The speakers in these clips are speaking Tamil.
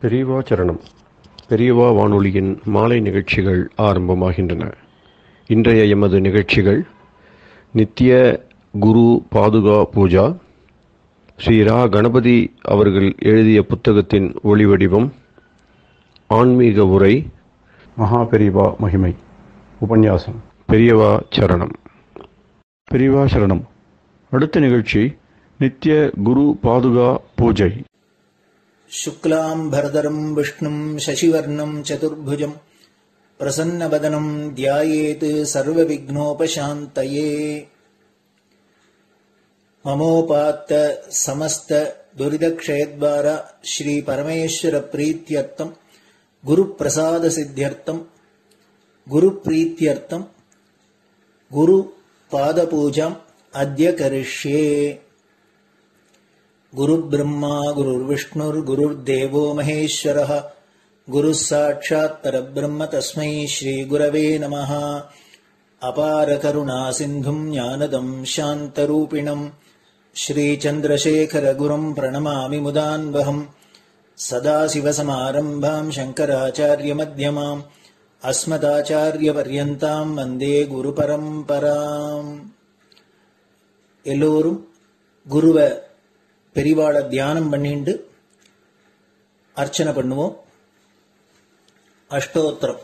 பெரியவா சரணம் பெரியவா வானொலியின் மாலை நிகழ்ச்சிகள் ஆரம்பமாகின்றன இன்றைய எமது நிகழ்ச்சிகள் நித்திய குரு பாதுகா பூஜா ஸ்ரீ ரா கணபதி அவர்கள் எழுதிய புத்தகத்தின் ஒளிவடிவம் ஆன்மீக உரை மகா பெரியவா மகிமை உபன்யாசம் பெரியவா சரணம் பெரியவா சரணம் அடுத்த நிகழ்ச்சி நித்திய குரு பாதுகா பூஜை शुक्लाम्भरधरम् विष्णुम् शशिवर्णम् चतुर्भुजम् प्रसन्नवदनम् ध्यायेत् सर्वविघ्नोपशान्तये ममोपात्त समस्त दुरिदक्षयद्वार श्रीपरमेश्वरप्रीत्यर्थम् गुरुप्रसादसिद्ध्यर्थम् गुरुप्रीत्यर्थम् गुरुपादपूजाम् अद्य करिष्ये गुरुब्रह्मा गुरुर्विष्णुर्गुरुर्देवो महेश्वरः गुरुः साक्षात् परब्रह्म तस्मै श्रीगुरवे नमः अपारकरुणासिन्धुम् ज्ञानदम् शान्तरूपिणम् श्रीचन्द्रशेखरगुरुम् प्रणमामि मुदान्वहम् सदाशिवसमारम्भाम् शङ्कराचार्यमध्यमाम् अस्मदाचार्यपर्यन्ताम् वन्दे குருபரம்பராம் எல்லோரும் குருவை பெரிவாளை தியானம் பண்ணிண்டு அர்ச்சனை பண்ணுவோம் அஷ்டோத்திரம்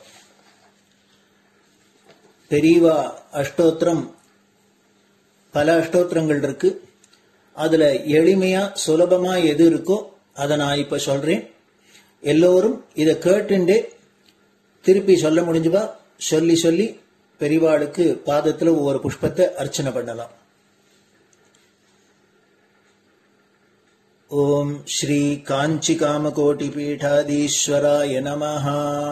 பெரியவா அஷ்டோத்திரம் பல அஷ்டோத்திரங்கள் இருக்கு அதுல எளிமையா சுலபமா எது இருக்கோ அதை நான் இப்ப சொல்றேன் எல்லோரும் இதை கேட்டுண்டே திருப்பி சொல்ல முடிஞ்சுபா சொல்லி சொல்லி பெரிவாளுக்கு பாதத்துல ஒவ்வொரு புஷ்பத்தை அர்ச்சனை பண்ணலாம் ॐ श्रीकाञ्चिकामकोटिपीठाधीश्वराय नमः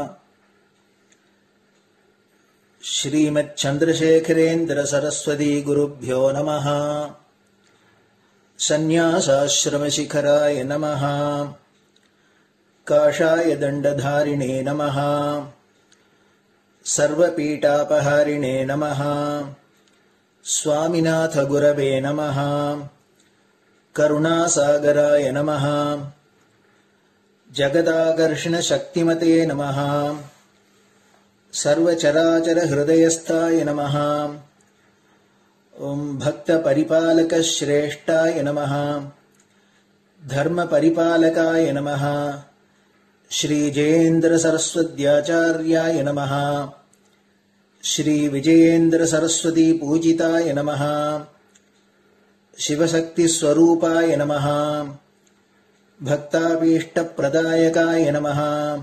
श्रीमच्छन्द्रशेखरेन्द्रसरस्वती नमः सन्न्यासाश्रमशिखराय नमः काषाय दण्डधारिणे नमः सर्वपीठापहारिणे नमः स्वामिनाथगुरवे नमः करुणासागराय नमः जगदाकर्षणशक्तिमते नमः सर्वचराचरहृदयस्थाय नमः ॐ भक्तपरिपालकश्रेष्ठाय नमः धर्मपरिपालकाय नमः श्रीजयेन्द्रसरस्वत्याचार्याय नमः श्रीविजयेन्द्रसरस्वतीपूजिताय नमः शिवशक्तिस्वरूपाय नमः भक्ताभीष्टप्रदायकाय नमः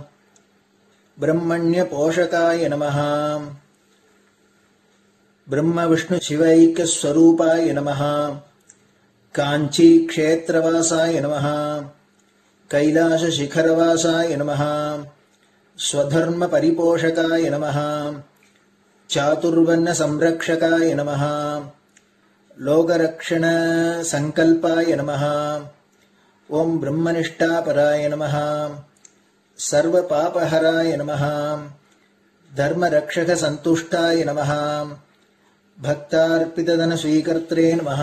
ब्रह्मण्यपोषकाय नमः ब्रह्मविष्णुशिवैक्यस्वरूपाय नमः काञ्चीक्षेत्रवासाय नमः कैलासशिखरवासाय नमः स्वधर्मपरिपोषकाय नमः चातुर्वर्णसंरक्षकाय नमः लोकरक्षणसङ्कल्पाय नमः ॐ ब्रह्मनिष्ठापराय नमः सर्वपापहराय नमः धर्मरक्षकसन्तुष्टाय नमः भक्तार्पितधनस्वीकर्त्रे नमः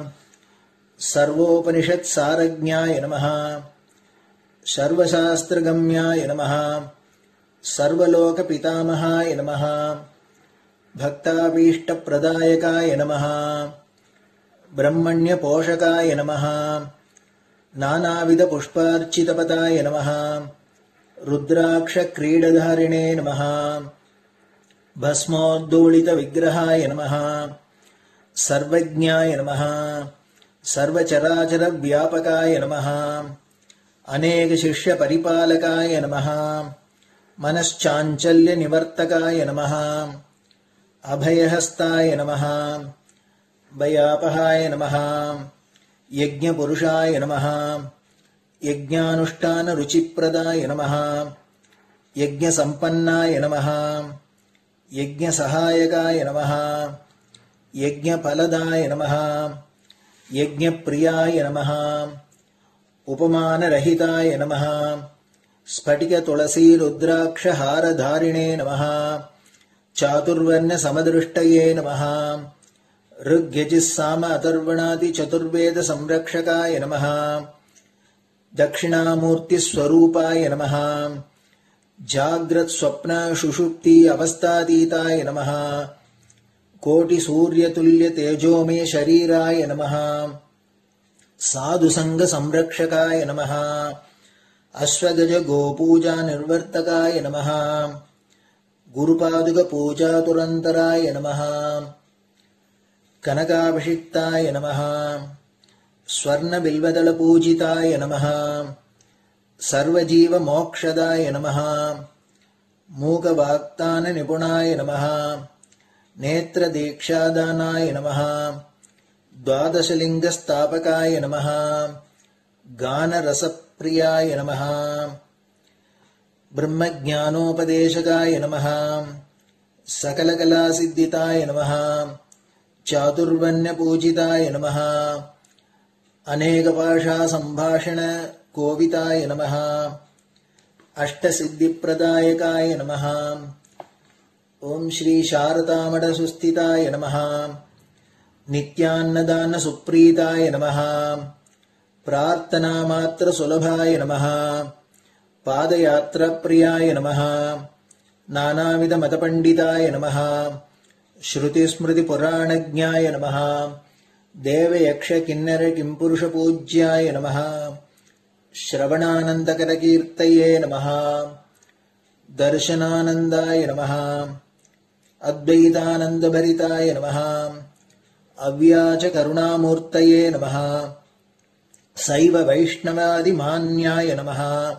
सर्वोपनिषत्सारज्ञाय नमः सर्वशास्त्रगम्याय नमः सर्वलोकपितामहाय नमः भक्ताभीष्टप्रदायकाय नमः ब्रह्मण्यपोषकाय नमः नानाविधपुष्पार्चितपदाय नमः रुद्राक्षक्रीडधारिणे नमः भस्मोद्दोलितविग्रहाय नमः सर्वज्ञाय नमः सर्वचराचरव्यापकाय नमः अनेकशिष्यपरिपालकाय नमः मनश्चाञ्चल्यनिवर्तकाय नमः अभयहस्ताय नमः भयापहाय नमः यज्ञपुरुषाय नमः यज्ञानुष्ठानरुचिप्रदाय नमः यज्ञसम्पन्नाय नमः यज्ञसहायकाय नमः यज्ञफलदाय नमः यज्ञप्रियाय नमः उपमानरहिताय नमः स्फटिकतुलसीरुद्राक्षहारधारिणे नमः चातुर्वर्णसमदृष्टये नमः ऋग्यजिस्साम अथर्वणादिचतुर्वेदसंरक्षकाय नमः दक्षिणामूर्तिस्वरूपाय नमः जाग्रत्स्वप्नशुषुप्ति अवस्थातीताय नमः कोटिसूर्यतुल्यतेजोमे शरीराय नमः साधुसङ्गसंरक्षकाय नमः अश्वगजगोपूजानिर्वर्तकाय नमः गुरुपादुकपूजातुरन्तराय नमः कनकाभिषिक्ताय नमः स्वर्णबिल्वदलपूजिताय नमः सर्वजीवमोक्षदाय नमः मूकवाक्ताननिपुणाय नमः नेत्रदीक्षादानाय नमः द्वादशलिङ्गस्थापकाय नमः गानरसप्रियाय नमः ब्रह्मज्ञानोपदेशकाय नमः सकलकलासिद्धिताय नमः चातुर्वण्यपूजिताय नमः अनेकभाषासम्भाषणकोविताय नमः अष्टसिद्धिप्रदायकाय नमः ॐ श्रीशारदामठसुस्थिताय नमः नित्यान्नदानसुप्रीताय नमः प्रार्थनामात्रसुलभाय नमः पादयात्राप्रियाय नमः नानाविधमतपण्डिताय नमः श्रुतिस्मृतिपुराणज्ञाय नमः देवयक्षकिन्नरकिम्पुरुषपूज्याय नमः श्रवणानन्दकरकीर्तये नमः दर्शनानन्दाय नमः अद्वैतानन्दभरिताय नमः अव्याचकरुणामूर्तये नमः सैव वैष्णवादिमान्याय नमः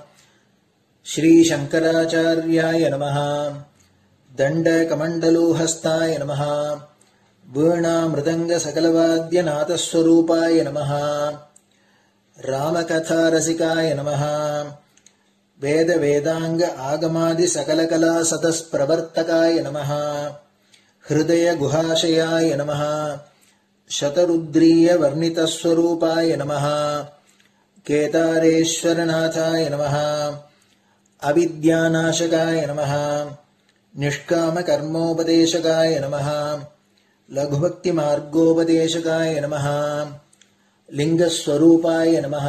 श्रीशङ्कराचार्याय नमः दण्डकमण्डलोहस्ताय नमः वीणामृदङ्गसकलवाद्यनाथस्वरूपाय नमः रामकथारसिकाय नमः वेदवेदाङ्ग आगमादिसकलकलासतस्प्रवर्तकाय नमः हृदयगुहाशयाय नमः शतरुद्रीयवर्णितस्वरूपाय नमः केदारेश्वरनाथाय नमः अविद्यानाशकाय नमः निष्कामकर्मोपदेशकाय नमः लघुभक्तिमार्गोपदेशकाय नमः लिङ्गस्वरूपाय नमः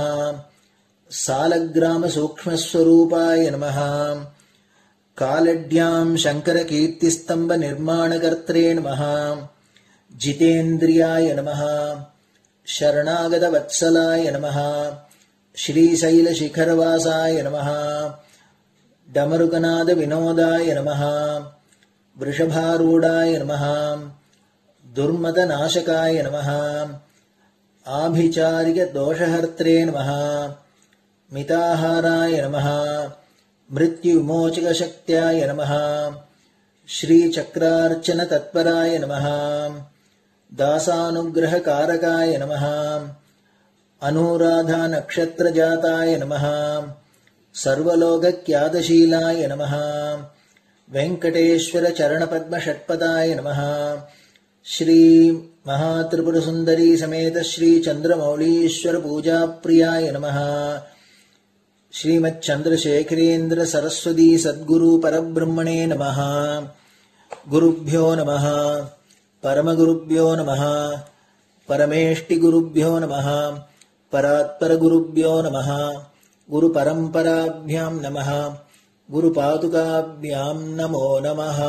सालग्रामसूक्ष्मस्वरूपाय नमः कालड्याम् शङ्करकीर्तिस्तम्भनिर्माणकर्त्रे नमः जितेन्द्रियाय नमः शरणागतवत्सलाय नमः श्रीशैलशिखरवासाय नमः डमरुकनादविनोदाय नमः वृषभारूढाय नमः दुर्मदनाशकाय नमः आभिचारिकदोषहर्त्रे नमः मिताहाराय नमः मृत्युविमोचकशक्त्याय नमः श्रीचक्रार्चनतत्पराय नमः दासानुग्रहकारकाय नमः अनुराधानक्षत्रजाताय नमः सर्वलोकक्यादशीलाय नमः वेङ्कटेश्वरचरणपद्मषट्पदाय नमः श्रीमहात्रिपुरसुन्दरी समेत श्रीचन्द्रमौलीश्वरपूजाप्रियाय नमः श्रीमच्चन्द्रशेखरेन्द्र सरस्वती सद्गुरु परब्रह्मणे नमः गुरुभ्यो नमः परमगुरुभ्यो नमः परमेष्टिगुरुभ्यो नमः परात्परगुरुभ्यो नमः गुरुपरम्पराभ्यां नमः குருபாதுகாபியாம் நமோ நமः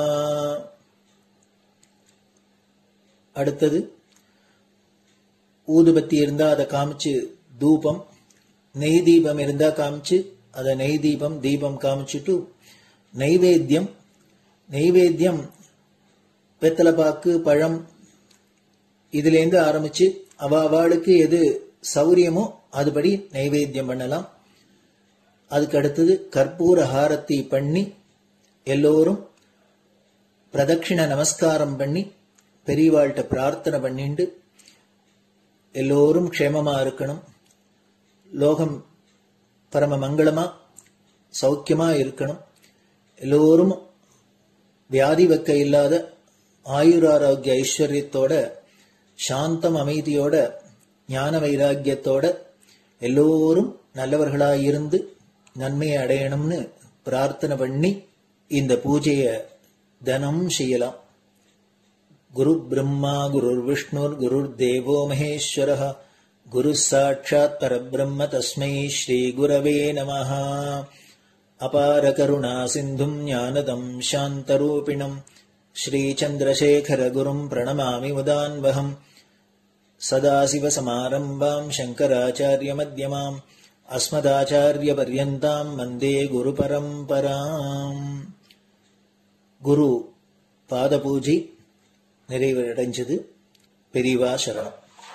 அடுத்தது ஊதுபத்தி இருந்தா அதை காமிச்சு தூபம் நெய் தீபம் இருந்தா காமிச்சு அதை நெய் தீபம் தீபம் காமிச்சுட்டு நைவேத்தியம் நைவேத்தியம் வெத்தலைப்பாக்கு பழம் இதுலேருந்து ஆரம்பிச்சு அவ அவளுக்கு எது சௌரியமோ அதுபடி நைவேத்தியம் பண்ணலாம் அதுக்கு அடுத்தது கற்பூர ஹாரத்தி பண்ணி எல்லோரும் பிரதட்சிண நமஸ்காரம் பண்ணி பெரியவாள்கிட்ட பிரார்த்தனை பண்ணிண்டு எல்லோரும் க்ஷேமமா இருக்கணும் லோகம் பரம மங்களமா சௌக்கியமா இருக்கணும் எல்லோரும் வியாதி வெக்க இல்லாத ஆயுராரோக்கிய ஐஸ்வர்யத்தோட சாந்தம் அமைதியோட ஞான வைராக்கியத்தோட எல்லோரும் நல்லவர்களாய் இருந்து நன்மையை அடையணும்னு பிரார்த்தனை பண்ணி இந்த பூஜைய தினம் செய்யலாம் குரு பிரம்மா குருர் விஷ்ணுர் குருர் தேவோ மகேஸ்வர गुरुः साक्षात् परब्रह्म तस्मै श्रीगुरवे नमः अपारकरुणासिन्धुम् ज्ञानदम् शान्तरूपिणम् श्रीचन्द्रशेखरगुरुम् प्रणमामि मुदान्वहम् सदाशिवसमारम्भाम् शङ्कराचार्यमध्यमाम् अस्मदाचार्यपर्यन्ताम् वन्दे गुरुपरम्पराम् குரு பாதபூஜை நிறைவடைஞ்சது பெரியவா சரணம்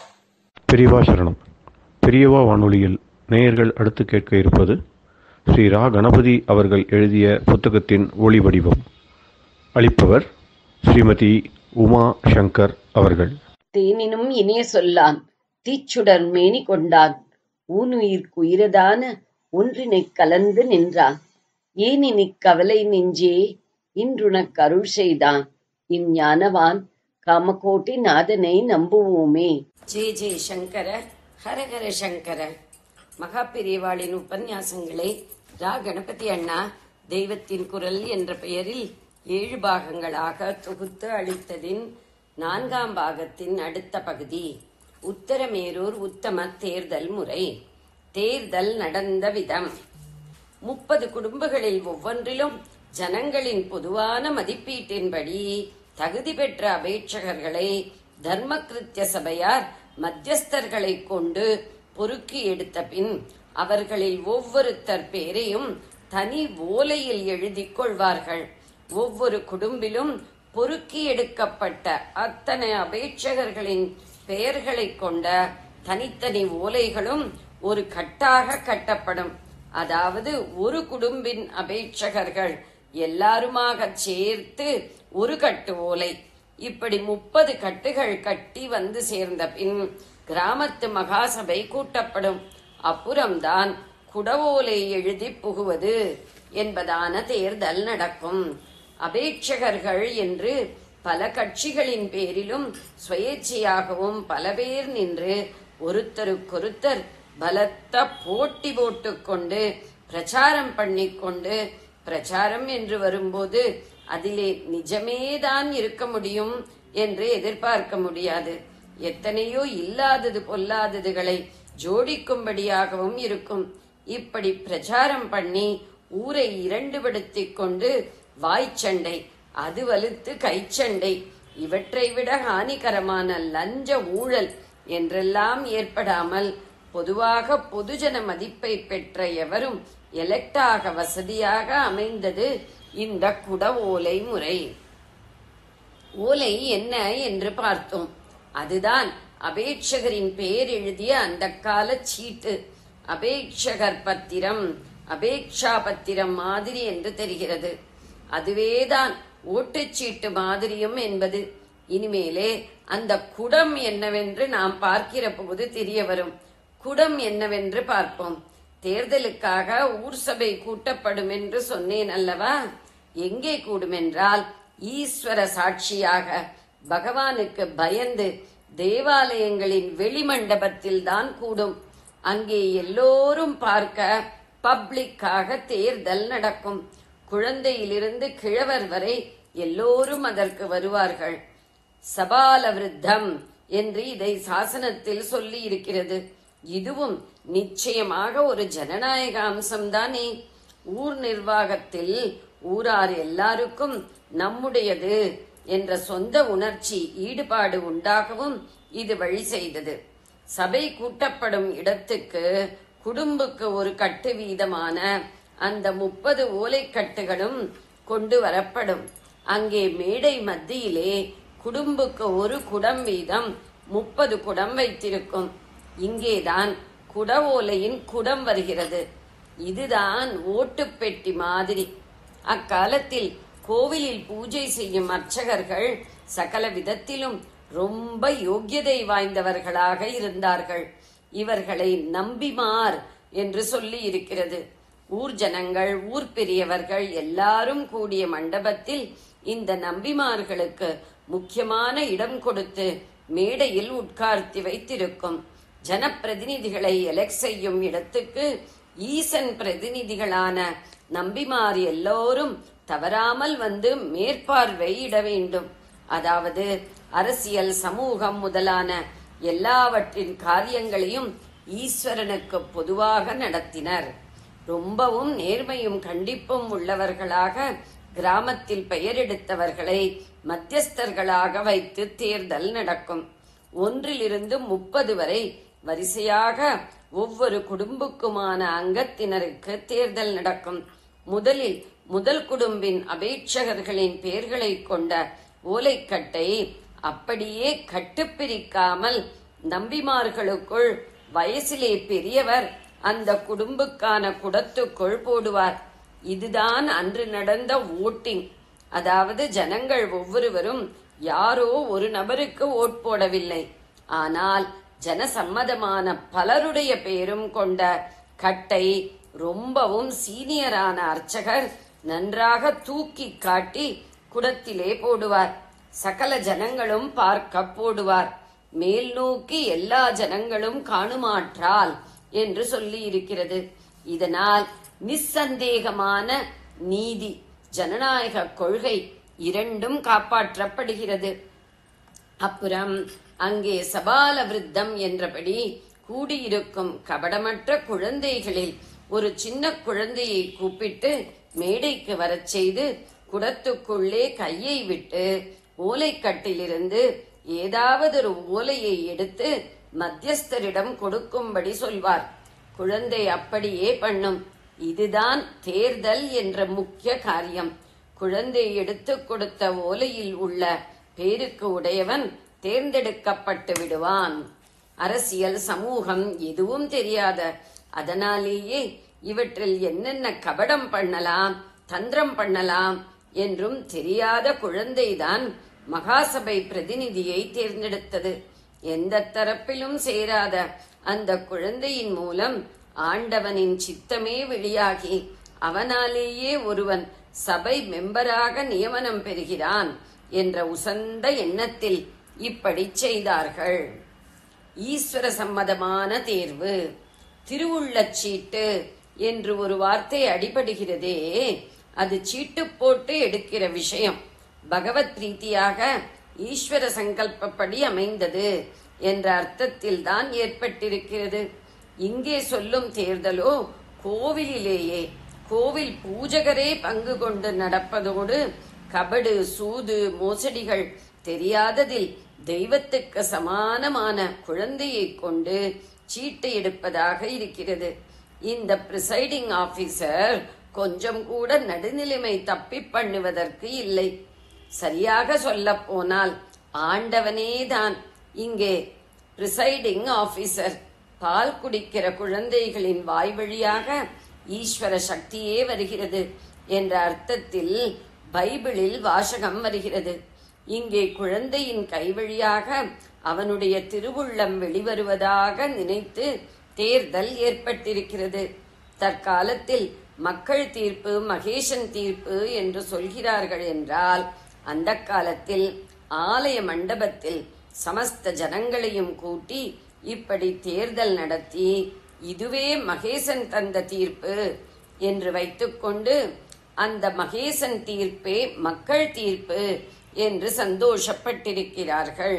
பெரியவா சரணம் பெரியவா வானொலியில் நேயர்கள் அடுத்து கேட்க இருப்பது ஸ்ரீ ரா கணபதி அவர்கள் எழுதிய புத்தகத்தின் ஒளி வடிவம் அளிப்பவர் ஸ்ரீமதி உமா சங்கர் அவர்கள் தேனினும் இனிய சொல்லான் தீச்சுடர் மேனி கொண்டான் ஊனுயிர்க்கு உயிரதான ஒன்றினைக் கலந்து நின்றான் ஏனினிக் கவலை நெஞ்சே இன்றுனக் அருள் செய்தான் இஞ்ஞானவான் காமகோட்டி நாதனை நம்புவோமே ஜே ஜே சங்கர ஹரஹர சங்கர மகாபெரியவாளின் உபன்யாசங்களை ரா கணபதி அண்ணா தெய்வத்தின் குரல் என்ற பெயரில் ஏழு பாகங்களாக தொகுத்து அளித்ததின் நான்காம் பாகத்தின் அடுத்த பகுதி உத்தரமேரூர் உத்தம தேர்தல் முறை தேர்தல் நடந்த விதம் முப்பது குடும்பங்களில் ஒவ்வொன்றிலும் ஜனங்களின் பொதுவான மதிப்பீட்டின்படி தகுதி பெற்ற அபேட்சகர்களை தர்மகிருத்திய சபையார் மத்தியஸ்தர்களை கொண்டு பொறுக்கி எடுத்த பின் அவர்களில் ஒவ்வொருத்தர் பேரையும் தனி ஓலையில் எழுதிக் கொள்வார்கள் ஒவ்வொரு குடும்பிலும் பொறுக்கி எடுக்கப்பட்ட அத்தனை அபேட்சகர்களின் பெயர்களைக் கொண்ட தனித்தனி ஓலைகளும் ஒரு கட்டாக கட்டப்படும் அதாவது ஒரு குடும்பின் அபேட்சகர்கள் எல்லாருமாக சேர்த்து ஒரு கட்டு ஓலை இப்படி முப்பது கட்டுகள் கட்டி வந்து சேர்ந்த பின் கிராமத்து மகாசபை கூட்டப்படும் அப்புறம்தான் குடவோலை எழுதி புகுவது என்பதான தேர்தல் நடக்கும் அபேட்சகர்கள் என்று பல கட்சிகளின் பேரிலும் சுயேட்சையாகவும் பல பேர் நின்று ஒருத்தருக்கொருத்தர் பலத்த போட்டி போட்டுக்கொண்டு பிரச்சாரம் பண்ணிக்கொண்டு பிரச்சாரம் என்று வரும்போது அதிலே நிஜமேதான் இருக்க முடியும் என்று எதிர்பார்க்க முடியாது எத்தனையோ இல்லாதது பொல்லாததுகளை ஜோடிக்கும்படியாகவும் இருக்கும் இப்படி பிரச்சாரம் பண்ணி ஊரை இரண்டுபடுத்திக் கொண்டு வாய்ச்சண்டை அது வலுத்து கைச்சண்டை இவற்றை விட ஹானிகரமான லஞ்ச ஊழல் என்றெல்லாம் ஏற்படாமல் பொதுவாக பொதுஜன மதிப்பை பெற்ற எவரும் எலெக்டாக வசதியாக அமைந்தது இந்த குட ஓலை முறை ஓலை என்ன என்று பார்த்தோம் அதுதான் அபேட்சகரின் பெயர் எழுதிய அந்த கால சீட்டு அபேட்சகர் பத்திரம் அபேக்ஷா பத்திரம் மாதிரி என்று தெரிகிறது அதுவேதான் ஓட்டுச்சீட்டு மாதிரியும் என்பது இனிமேலே அந்த குடம் என்னவென்று நாம் பார்க்கிற போது தெரிய வரும் குடம் என்னவென்று பார்ப்போம் தேர்தலுக்காக ஊர் சபை கூட்டப்படும் என்று சொன்னேன் அல்லவா எங்கே கூடுமென்றால் ஈஸ்வர சாட்சியாக பகவானுக்கு பயந்து தேவாலயங்களின் வெளிமண்டபத்தில் தான் கூடும் அங்கே எல்லோரும் பார்க்க பப்ளிக்காக தேர்தல் நடக்கும் குழந்தையிலிருந்து கிழவர் வரை எல்லோரும் அதற்கு வருவார்கள் சபால விருத்தம் என்று இதை சாசனத்தில் சொல்லி இருக்கிறது இதுவும் நிச்சயமாக ஒரு ஜனநாயக அம்சம்தானே ஊர் நிர்வாகத்தில் ஊரார் எல்லாருக்கும் நம்முடையது என்ற சொந்த உணர்ச்சி ஈடுபாடு உண்டாகவும் இது வழி செய்தது சபை கூட்டப்படும் இடத்துக்கு குடும்புக்கு ஒரு கட்டு வீதமான அந்த முப்பது ஓலைக்கட்டுகளும் கொண்டு வரப்படும் அங்கே மேடை மத்தியிலே குடும்புக்கு ஒரு குடம் வீதம் முப்பது குடம் வைத்திருக்கும் இங்கேதான் குட ஓலையின் குடம் வருகிறது இதுதான் ஓட்டுப்பெட்டி மாதிரி அக்காலத்தில் கோவிலில் பூஜை செய்யும் அர்ச்சகர்கள் சகல விதத்திலும் ரொம்ப யோக்கியதை வாய்ந்தவர்களாக இருந்தார்கள் இவர்களை நம்பிமார் என்று சொல்லி இருக்கிறது ஊர் ஜனங்கள் ஊர் பெரியவர்கள் எல்லாரும் கூடிய மண்டபத்தில் இந்த நம்பிமார்களுக்கு முக்கியமான இடம் கொடுத்து மேடையில் உட்கார்த்தி வைத்திருக்கும் ஜனப்பிரதிநிதிகளை எலெக்ட் செய்யும் இடத்துக்கு ஈசன் பிரதிநிதிகளான நம்பிமார் எல்லோரும் தவறாமல் வந்து மேற்பார்வையிட வேண்டும் அதாவது அரசியல் சமூகம் முதலான எல்லாவற்றின் காரியங்களையும் ஈஸ்வரனுக்கு பொதுவாக நடத்தினர் ரொம்பவும் நேர்மையும் கண்டிப்பும் உள்ளவர்களாக கிராமத்தில் பெயரெடுத்தவர்களை மத்தியஸ்தர்களாக வைத்து தேர்தல் நடக்கும் ஒன்றிலிருந்து முப்பது வரை வரிசையாக ஒவ்வொரு குடும்பக்குமான அங்கத்தினருக்கு தேர்தல் நடக்கும் முதலில் முதல் குடும்பின் அபேட்சகர்களின் பெயர்களை கொண்ட ஓலைக்கட்டை அப்படியே கட்டுப்பிரிக்காமல் நம்பிமார்களுக்குள் வயசிலே பெரியவர் அந்த குடும்புக்கான குடத்துக்குள் போடுவார் இதுதான் அன்று நடந்த ஓட்டிங் அதாவது ஜனங்கள் ஒவ்வொருவரும் யாரோ ஒரு நபருக்கு ஓட் போடவில்லை ஆனால் ஜனசம்மதமான பலருடைய பெயரும் கொண்ட கட்டை ரொம்பவும் சீனியரான அர்ச்சகர் நன்றாக தூக்கி காட்டி குடத்திலே போடுவார் சகல ஜனங்களும் பார்க்க போடுவார் மேல் நோக்கி எல்லா ஜனங்களும் காணுமாற்றால் என்று சொல்லி இருக்கிறது இதனால் நிஸ்சந்தேகமான நீதி ஜனநாயக கொள்கை இரண்டும் காப்பாற்றப்படுகிறது அப்புறம் அங்கே சபால விருத்தம் என்றபடி கூடியிருக்கும் கபடமற்ற குழந்தைகளில் ஒரு சின்ன குழந்தையை கூப்பிட்டு மேடைக்கு வரச் செய்து குடத்துக்குள்ளே கையை விட்டு ஓலைக்கட்டிலிருந்து ஏதாவது ஒரு ஓலையை எடுத்து மத்தியஸ்தரிடம் கொடுக்கும்படி சொல்வார் குழந்தை அப்படியே பண்ணும் இதுதான் தேர்தல் என்ற முக்கிய காரியம் குழந்தை எடுத்துக் கொடுத்த ஓலையில் உள்ள பேருக்கு உடையவன் தேர்ந்தெடுக்கப்பட்டு விடுவான் அரசியல் சமூகம் எதுவும் தெரியாத அதனாலேயே இவற்றில் என்னென்ன கபடம் பண்ணலாம் தந்திரம் பண்ணலாம் என்றும் தெரியாத குழந்தைதான் மகாசபை பிரதிநிதியை தேர்ந்தெடுத்தது எந்த தரப்பிலும் சேராத அந்த குழந்தையின் மூலம் ஆண்டவனின் சித்தமே வெளியாகி அவனாலேயே ஒருவன் சபை மெம்பராக நியமனம் பெறுகிறான் என்ற உசந்த எண்ணத்தில் இப்படி செய்தார்கள் ஈஸ்வர சம்மதமான தேர்வு திருவுள்ளச் சீட்டு என்று ஒரு வார்த்தை அடிபடுகிறதே அது சீட்டு போட்டு எடுக்கிற விஷயம் பகவத் பிரீத்தியாக ஈஸ்வர சங்கல்பப்படி அமைந்தது என்ற அர்த்தத்தில் தான் ஏற்பட்டிருக்கிறது இங்கே சொல்லும் தேர்தலோ கோவிலிலேயே கோவில் பூஜகரே பங்கு கொண்டு நடப்பதோடு கபடு சூது மோசடிகள் தெரியாததில் தெய்வத்துக்கு சமானமான குழந்தையை கொண்டு சீட்டு எடுப்பதாக இருக்கிறது இந்த பிரிசைடிங் ஆபீசர் கொஞ்சம் கூட நடுநிலைமை தப்பி பண்ணுவதற்கு இல்லை சரியாக சொல்ல போனால் ஆண்டவனேதான் இங்கே பிரிசைடிங் ஆபீசர் பால் குடிக்கிற குழந்தைகளின் வாய் வழியாக ஈஸ்வர சக்தியே வருகிறது என்ற அர்த்தத்தில் பைபிளில் வாசகம் வருகிறது இங்கே குழந்தையின் கை வழியாக அவனுடைய திருவுள்ளம் வெளிவருவதாக நினைத்து தேர்தல் ஏற்பட்டிருக்கிறது தற்காலத்தில் மக்கள் தீர்ப்பு மகேசன் தீர்ப்பு என்று சொல்கிறார்கள் என்றால் அந்த காலத்தில் ஆலய மண்டபத்தில் சமஸ்த ஜனங்களையும் கூட்டி இப்படி தேர்தல் நடத்தி இதுவே மகேசன் தந்த தீர்ப்பு என்று வைத்துக்கொண்டு அந்த மகேசன் தீர்ப்பே மக்கள் தீர்ப்பு என்று சந்தோஷப்பட்டிருக்கிறார்கள்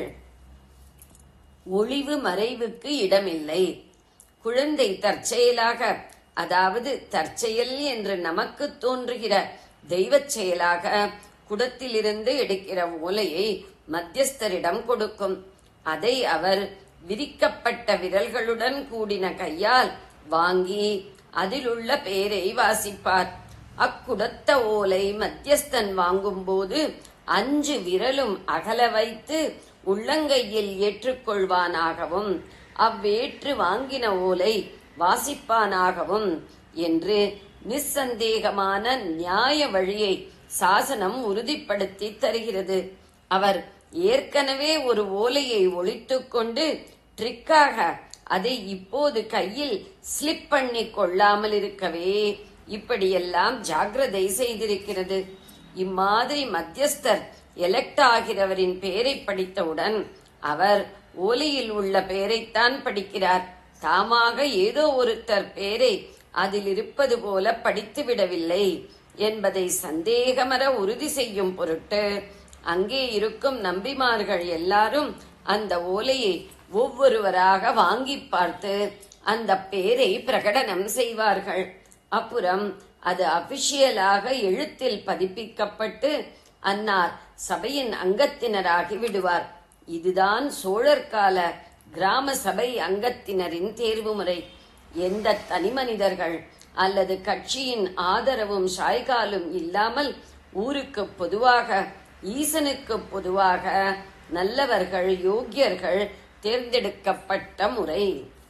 ஒளிவு மறைவுக்கு இடமில்லை குழந்தை தற்செயலாக அதாவது தற்செயல் என்று நமக்கு தோன்றுகிற தெய்வச் செயலாக குடத்திலிருந்து எடுக்கிற ஓலையை மத்தியஸ்தரிடம் கொடுக்கும் அதை அவர் விரிக்கப்பட்ட விரல்களுடன் கூடின கையால் வாங்கி அதிலுள்ள பெயரை வாசிப்பார் அக்குடத்த ஓலை மத்தியஸ்தன் வாங்கும்போது அஞ்சு விரலும் அகல வைத்து உள்ளங்கையில் ஏற்றுக்கொள்வானாகவும் அவ்வேற்று வாங்கின ஓலை வாசிப்பானாகவும் என்று நிஸ்சந்தேகமான நியாய வழியை சாசனம் உறுதிப்படுத்தி தருகிறது அவர் ஏற்கனவே ஒரு ஓலையை ஒழித்துக் கொண்டு ட்ரிக்காக அதை இப்போது கையில் ஸ்லிப் பண்ணி கொள்ளாமல் இருக்கவே இப்படியெல்லாம் ஜாக்கிரதை செய்திருக்கிறது இம்மாதிரி மத்தியஸ்தர் எலெக்ட் ஆகிறவரின் பெயரை படித்தவுடன் அவர் ஓலையில் உள்ள பெயரைத்தான் படிக்கிறார் தாமாக ஏதோ ஒருத்தர் பெயரை அதில் இருப்பது போல படித்து விடவில்லை என்பதை சந்தேகமர உறுதி செய்யும் பொருட்டு அங்கே இருக்கும் நம்பிமார்கள் எல்லாரும் அந்த ஓலையை ஒவ்வொருவராக வாங்கி பார்த்து அந்த பேரை பிரகடனம் செய்வார்கள் அப்புறம் அது அபிஷியலாக எழுத்தில் பதிப்பிக்கப்பட்டு அன்னார் சபையின் அங்கத்தினராகி விடுவார் இதுதான் சோழர் கால கிராம சபை அங்கத்தினரின் தேர்வு முறை எந்த தனிமனிதர்கள் அல்லது கட்சியின் ஆதரவும் சாய்காலும் இல்லாமல் ஊருக்கு பொதுவாக ஈசனுக்கு பொதுவாக நல்லவர்கள் யோக்கியர்கள் தேர்ந்தெடுக்கப்பட்ட முறை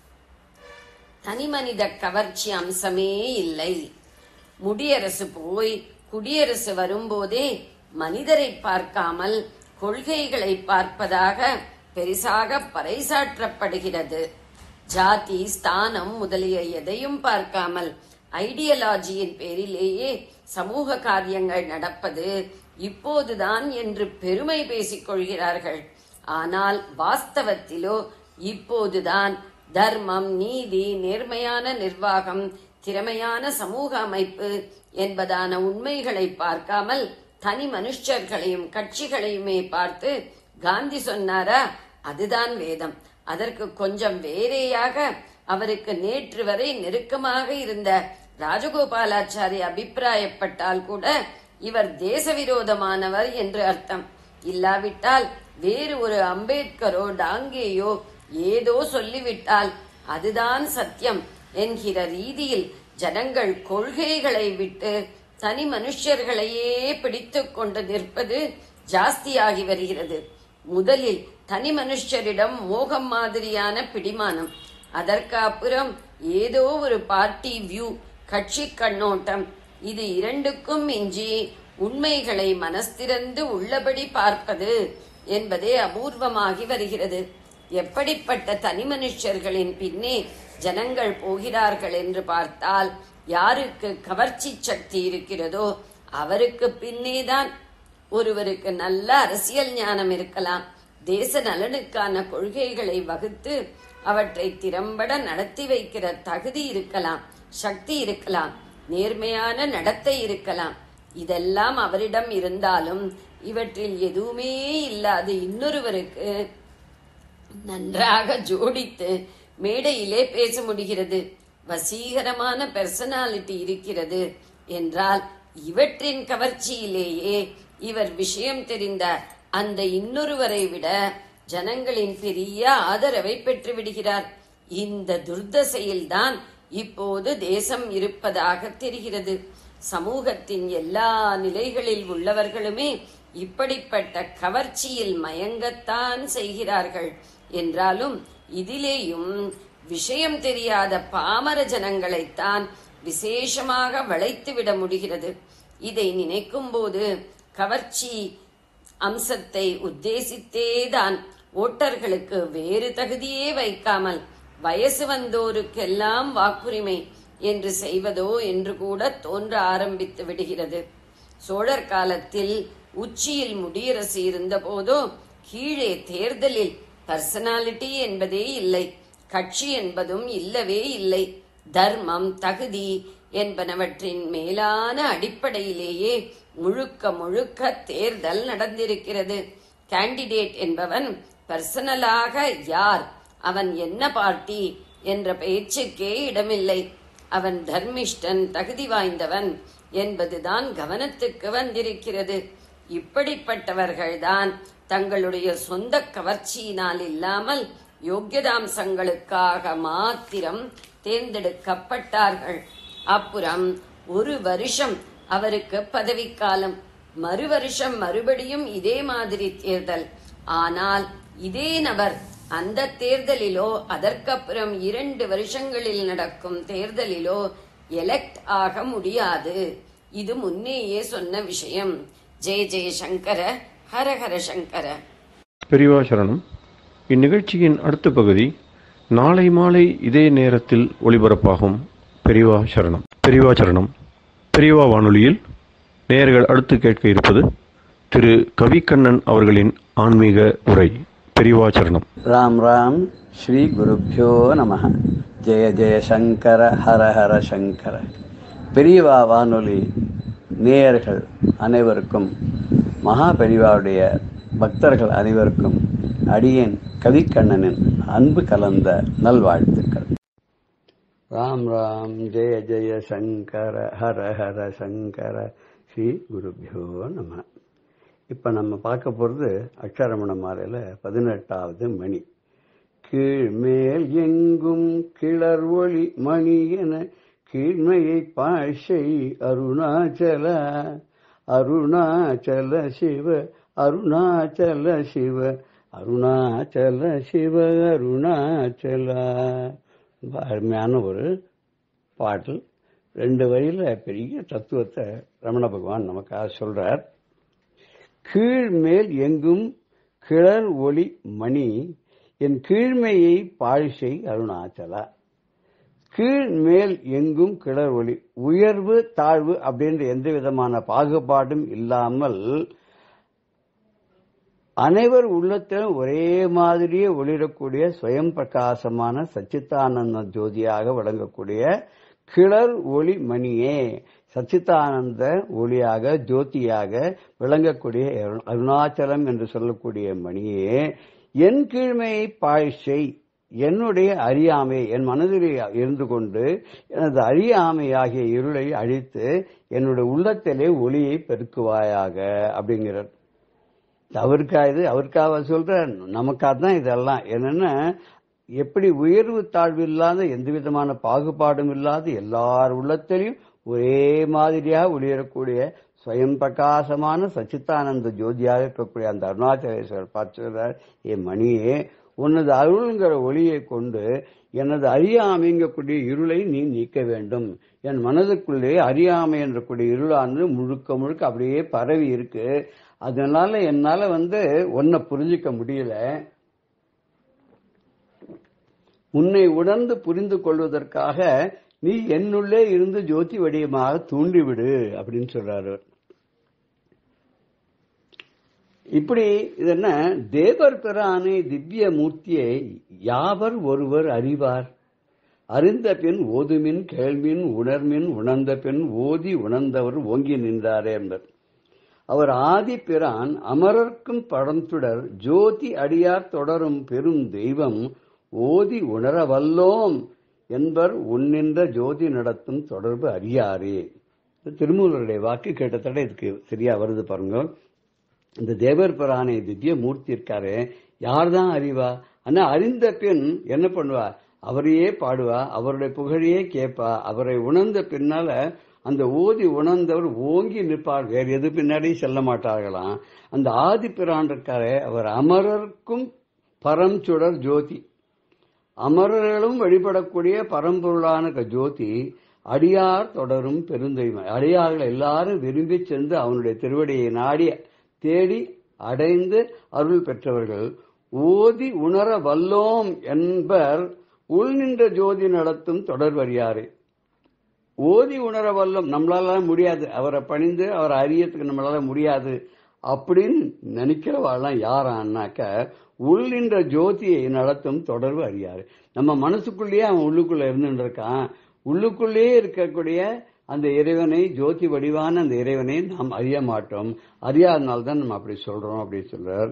தனிமனித கவர்ச்சி அம்சமே இல்லை முடியரசு போய் குடியரசு வரும்போதே மனிதரை பார்க்காமல் கொள்கைகளை பார்ப்பதாக பெரிசாக பறைசாற்றப்படுகிறது ஜாதி ஸ்தானம் முதலிய எதையும் பார்க்காமல் ஐடியலாஜியின் பேரிலேயே சமூக காரியங்கள் நடப்பது இப்போதுதான் என்று பெருமை பேசிக் கொள்கிறார்கள் ஆனால் வாஸ்தவத்திலோ இப்போதுதான் தர்மம் நீதி நேர்மையான நிர்வாகம் திறமையான சமூக அமைப்பு என்பதான உண்மைகளை பார்க்காமல் தனி மனுஷர்களையும் கட்சிகளையுமே பார்த்து காந்தி சொன்னாரா அதுதான் வேதம் அதற்கு கொஞ்சம் வேறேயாக அவருக்கு நேற்று வரை நெருக்கமாக இருந்த ராஜகோபாலாச்சாரி அபிப்பிராயப்பட்டால் கூட இவர் தேச விரோதமானவர் என்று அர்த்தம் இல்லாவிட்டால் வேறு ஒரு அம்பேத்கரோ டாங்கேயோ ஏதோ சொல்லிவிட்டால் அதுதான் சத்தியம் என்கிற ரீதியில் ஜனங்கள் கொள்கைகளை விட்டு தனி மனுஷர்களையே பிடித்துக் கொண்டு நிற்பது ஜாஸ்தியாகி வருகிறது முதலில் தனி மனுஷரிடம் மோகம் மாதிரியான பிடிமானம் அதற்கு அப்புறம் ஏதோ ஒரு பார்ட்டி வியூ கட்சி கண்ணோட்டம் இது இரண்டுக்கும் மிஞ்சி உண்மைகளை மனஸ்திறந்து உள்ளபடி பார்ப்பது என்பதே அபூர்வமாகி வருகிறது எப்படிப்பட்ட தனி மனுஷர்களின் பின்னே ஜனங்கள் போகிறார்கள் என்று பார்த்தால் யாருக்கு கவர்ச்சி சக்தி இருக்கிறதோ அவருக்கு பின்னேதான் ஒருவருக்கு நல்ல அரசியல் ஞானம் இருக்கலாம் தேச நலனுக்கான கொள்கைகளை வகுத்து அவற்றை திறம்பட நடத்தி வைக்கிற தகுதி இருக்கலாம் சக்தி இருக்கலாம் நேர்மையான நடத்தை இருக்கலாம் இதெல்லாம் அவரிடம் இருந்தாலும் இவற்றில் எதுவுமே இல்லாது இன்னொருவருக்கு நன்றாக ஜோடித்து மேடையிலே பேச முடிகிறது வசீகரமான பெர்சனாலிட்டி இருக்கிறது என்றால் இவற்றின் கவர்ச்சியிலேயே இவர் விஷயம் தெரிந்த அந்த இன்னொருவரை விட ஜனங்களின் பெரிய ஆதரவை பெற்று விடுகிறார் இந்த துர்தசையில்தான் இப்போது தேசம் இருப்பதாக தெரிகிறது சமூகத்தின் எல்லா நிலைகளில் உள்ளவர்களுமே இப்படிப்பட்ட கவர்ச்சியில் மயங்கத்தான் செய்கிறார்கள் என்றாலும் இதிலேயும் விஷயம் தெரியாத பாமர ஜனங்களைத்தான் விசேஷமாக வளைத்துவிட முடிகிறது இதை நினைக்கும்போது கவர்ச்சி அம்சத்தை உத்தேசித்தேதான் ஓட்டர்களுக்கு வேறு தகுதியே வைக்காமல் வயசு வந்தோருக்கெல்லாம் வாக்குரிமை என்று செய்வதோ என்று கூட தோன்ற ஆரம்பித்து விடுகிறது சோழர் காலத்தில் உச்சியில் முடியரசு இருந்தபோதோ கீழே தேர்தலில் பர்சனாலிட்டி என்பதே இல்லை கட்சி என்பதும் இல்லவே இல்லை தர்மம் தகுதி என்பனவற்றின் மேலான அடிப்படையிலேயே முழுக்க முழுக்க தேர்தல் நடந்திருக்கிறது கேண்டிடேட் என்பவன் பர்சனலாக யார் அவன் என்ன பார்ட்டி என்ற பேச்சுக்கே இடமில்லை அவன் தர்மிஷ்டன் தகுதி வாய்ந்தவன் என்பதுதான் கவனத்துக்கு வந்திருக்கிறது இப்படிப்பட்டவர்கள்தான் தங்களுடைய சொந்த கவர்ச்சியினால் இல்லாமல் யோக்கியதாம்சங்களுக்காக மாத்திரம் தேர்ந்தெடுக்கப்பட்டார்கள் அப்புறம் ஒரு வருஷம் அவருக்கு பதவிக்காலம் மறு வருஷம் மறுபடியும் இதே மாதிரி தேர்தல் ஆனால் இதே நபர் அந்த தேர்தலிலோ அதற்கப்புறம் இரண்டு வருஷங்களில் நடக்கும் தேர்தலிலோ எலெக்ட் ஆக முடியாது இது முன்னேயே சொன்ன விஷயம் ஜெய ஜெய சங்கர ஹர ஹர சங்கர பெரியவா சரணம் இந்நிகழ்ச்சியின் அடுத்த பகுதி நாளை மாலை இதே நேரத்தில் ஒளிபரப்பாகும் பெரியவா சரணம் பெரியவா சரணம் பெரியவா வானொலியில் நேயர்கள் அடுத்து கேட்க இருப்பது திரு கவிக்கண்ணன் அவர்களின் ஆன்மீக உரை பெரியவா சரணம் ராம் ராம் ஸ்ரீ குருப்பியோ நம ஜெய ஜெய சங்கர ஹர ஹர சங்கர பெரியவா வானொலி நேயர்கள் அனைவருக்கும் மகா பெரியவாவுடைய பக்தர்கள் அனைவருக்கும் அடியேன் கவிக்கண்ணனின் அன்பு கலந்த நல்வாழ்த்துக்கள் ராம் ராம் ஜெய ஜெய சங்கர ஹர ஹர சங்கர ஸ்ரீ குருபியோ நம இப்போ நம்ம பார்க்க போகிறது அக்ஷரமண மாலையில் பதினெட்டாவது மணி கீழ்மேல் எங்கும் கிளர் ஒளி மணி என கீழ்மையை பாஷை அருணாச்சல அருணாச்சல சிவ அருணாச்சல சிவ அருணாச்சல சிவ அருணாச்சல ரொம்ப அருமையான ஒரு பாடல் ரெண்டு வரியில பெரிய தத்துவத்தை ரமண பகவான் நமக்காக சொல்றார் கீழ்மேல் எங்கும் கிளர் ஒளி மணி என் கீழ்மையை பாழிசை அருணாச்சலா கீழ் மேல் எங்கும் கிளர் ஒளி உயர்வு தாழ்வு அப்படின்ற எந்த விதமான பாகுபாடும் இல்லாமல் அனைவர் உள்ளத்திலும் ஒரே மாதிரியே ஒளிரக்கூடிய ஸ்வயம் பிரகாசமான சச்சித்தானந்த ஜோதியாக விளங்கக்கூடிய கிளர் ஒளி மணியே சச்சித்தானந்த ஒளியாக ஜோதியாக விளங்கக்கூடிய அருணாச்சலம் என்று சொல்லக்கூடிய மணியே என் கீழ்மையை பாய்ச்சை என்னுடைய அறியாமை என் மனதில் இருந்து கொண்டு எனது அறியாமையாகிய இருளை அழித்து என்னுடைய உள்ளத்திலே ஒளியை பெருக்குவாயாக அப்படிங்கிறார் அவருக்கா இது அவருக்காக சொல்ற நமக்காக தான் இதெல்லாம் என்னன்னா எப்படி உயர்வு தாழ்வு இல்லாத எந்த விதமான பாகுபாடும் இல்லாத எல்லார் உள்ளத்திலையும் ஒரே மாதிரியாக ஒளியரக்கூடிய ஸ்வயம் பிரகாசமான சச்சித்தானந்த ஜோதியாக இருக்கக்கூடிய அந்த அருணாச்சலேஸ்வரர் பார்த்து சொல்றார் ஏ மணியே உனது அருள்ங்கிற ஒளியை கொண்டு எனது அறியாமைங்கக்கூடிய இருளை நீ நீக்க வேண்டும் என் மனதுக்குள்ளே அறியாமை என்றக்கூடிய இருளானது முழுக்க முழுக்க அப்படியே பரவி இருக்கு அதனால என்னால வந்து ஒன்ன புரிஞ்சுக்க முடியல உன்னை உணர்ந்து புரிந்து கொள்வதற்காக நீ என்னுள்ளே இருந்து ஜோதி வடிவமாக தூண்டிவிடு அப்படின்னு சொல்றாரு இப்படி இது என்ன தேவர் பிரானை திவ்ய மூர்த்தியை யாவர் ஒருவர் அறிவார் அறிந்த பின் ஓதுமின் கேள்மின் உணர்மின் உணர்ந்த பின் ஓதி உணர்ந்தவர் ஓங்கி நின்றாரே என்பர் அவர் ஆதி பிரான் அமரர்க்கும் பழந்துடர் ஜோதி அடியார் தொடரும் பெரும் தெய்வம் ஓதி உணர வல்லோம் என்பர் உன்னின்ற ஜோதி நடத்தும் தொடர்பு அறியாரே திருமூலருடைய வாக்கு கிட்டத்தட்ட இதுக்கு சரியா வருது பாருங்க இந்த தேவர் பிரானை திவ்ய மூர்த்தி இருக்காரு யார் தான் அறிவா ஆனா அறிந்த பின் என்ன பண்ணுவா அவரையே பாடுவா அவருடைய புகழையே கேட்பா அவரை உணர்ந்த பின்னால அந்த ஓதி உணர்ந்தவர் ஓங்கி நிற்பார் வேறு எது பின்னாடி செல்ல மாட்டார்களாம் அந்த ஆதி பிரான் இருக்காரே அவர் அமரர்க்கும் பரம் சுடர் ஜோதி அமரர்களும் வழிபடக்கூடிய பரம்பொருளான ஜோதி அடியார் தொடரும் பெருந்தெய்வம் அடியார்கள் எல்லாரும் விரும்பி சென்று அவனுடைய திருவடியை நாடி தேடி அடைந்து அருள் பெற்றவர்கள் ஓதி உணர வல்லோம் என்பர் உள் நின்ற ஜோதி நடத்தும் தொடர்வறியாறு ஓதி உணர வல்லம் நம்மளால முடியாது அவரை பணிந்து அவரை அறியத்துக்கு நம்மளால முடியாது அப்படின்னு நினைக்கிறவாள்லாம் யாரான்னாக்க உள் நின்ற ஜோதியை நடத்தும் தொடர்பு அறியாரு நம்ம மனசுக்குள்ளேயே அவன் உள்ளுக்குள்ள இருந்துட்டு இருக்கான் உள்ளுக்குள்ளேயே இருக்கக்கூடிய அந்த இறைவனை ஜோதி வடிவான அந்த இறைவனை நாம் அறிய மாட்டோம் அறியாதனால்தான் நம்ம அப்படி சொல்றோம் அப்படின்னு சொல்றார்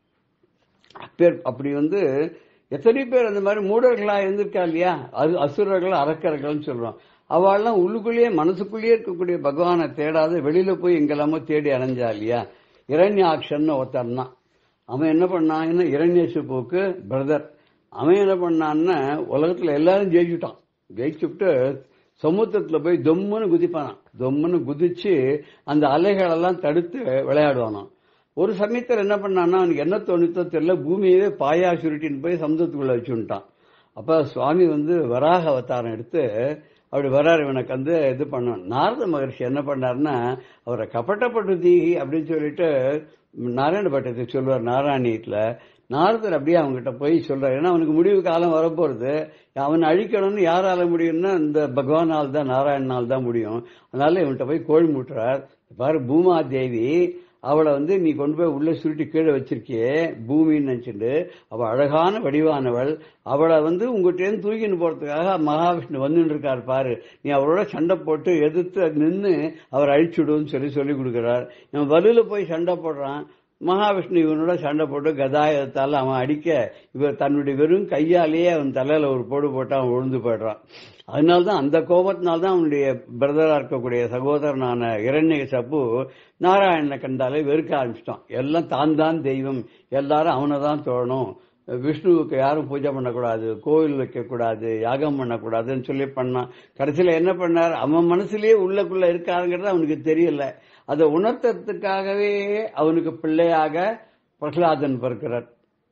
அப்பேர் அப்படி வந்து எத்தனை பேர் அந்த மாதிரி மூடர்களா இருந்திருக்கா இல்லையா அது அசுரர்கள் அரக்கர்கள்னு சொல்றோம் அவள்லாம் உள்ளுக்குள்ளேயே மனசுக்குள்ளேயே இருக்கக்கூடிய பகவானை தேடாத வெளியில போய் எங்கெல்லாமோ தேடி அலைஞ்சா இல்லையா இரண்யாக்ஷன் ஒருத்தன் தான் அவன் என்ன பண்ணான் இரண்யசுப்புக்கு பிரதர் அவன் என்ன பண்ணான்னா உலகத்துல எல்லாரும் ஜெயிச்சுட்டான் ஜெயிச்சுட்டு சமுத்திரத்துல போய் தொம்முன்னு குதிப்பானான் தொம்முன்னு குதிச்சு அந்த அலைகளெல்லாம் தடுத்து விளையாடுவானான் ஒரு சமயத்தில் என்ன பண்ணான்னா அவனுக்கு என்ன தோணுத்தோ தெரியல பூமியவே பாயா சுருட்டின்னு போய் சமுத்திரத்துக்குள்ள வச்சுட்டான் அப்ப சுவாமி வந்து வராக அவதாரம் எடுத்து அப்படி வராரு இவனுக்கு வந்து இது பண்ணான் நாரத மகர்ஷி என்ன பண்ணாருன்னா அவரை கப்பட்டப்பட்டு தீகி அப்படின்னு சொல்லிட்டு நாராயண பட்டத்தை சொல்லுவார் நாராயணியத்துல நாரதர் அப்படியே அவங்ககிட்ட போய் சொல்றாரு ஏன்னா அவனுக்கு முடிவு காலம் வரப்போறது அவன் அழிக்கணும்னு யாரால முடியும்னா இந்த பகவானால் தான் நாராயணனால் தான் முடியும் அதனால இவன்கிட்ட போய் கோழி மூட்டுறார் பாரு பூமா தேவி அவளை வந்து நீ கொண்டு போய் உள்ள சுருட்டி கீழே வச்சிருக்கியே பூமின்னு நினைச்சிட்டு அவ அழகான வடிவானவள் அவளை வந்து உங்ககிட்ட தூக்கின்னு போறதுக்காக மகாவிஷ்ணு வந்துட்டு இருக்காரு பாரு நீ அவரோட சண்டை போட்டு எதிர்த்து நின்று அவர் அழிச்சுடுன்னு சொல்லி சொல்லி கொடுக்கிறார் இவன் வலுல போய் சண்டை போடுறான் மகாவிஷ்ணு இவனோட சண்டை போட்டு கதாயுதத்தால அவன் அடிக்க இவர் தன்னுடைய வெறும் கையாலேயே அவன் தலையில ஒரு போடு போட்டு அவன் விழுந்து போயிடுறான் அதனால்தான் அந்த கோபத்தினால்தான் அவனுடைய பிரதரா இருக்கக்கூடிய சகோதரனான இரண்ய சப்பு நாராயணனை கண்டாலே வெறுக்க ஆரம்பிச்சிட்டான் எல்லாம் தான் தான் தெய்வம் எல்லாரும் அவனை தான் தோணும் விஷ்ணுவுக்கு யாரும் பூஜை பண்ணக்கூடாது கோவில் வைக்கக்கூடாது யாகம் பண்ணக்கூடாதுன்னு சொல்லி பண்ணான் கடைசியில என்ன பண்ணார் அவன் மனசுலயே உள்ளக்குள்ள இருக்காருங்கிறது அவனுக்கு தெரியல அதை உணர்த்துறதுக்காகவே அவனுக்கு பிள்ளையாக பிரகலாதன் பிறக்கிறார்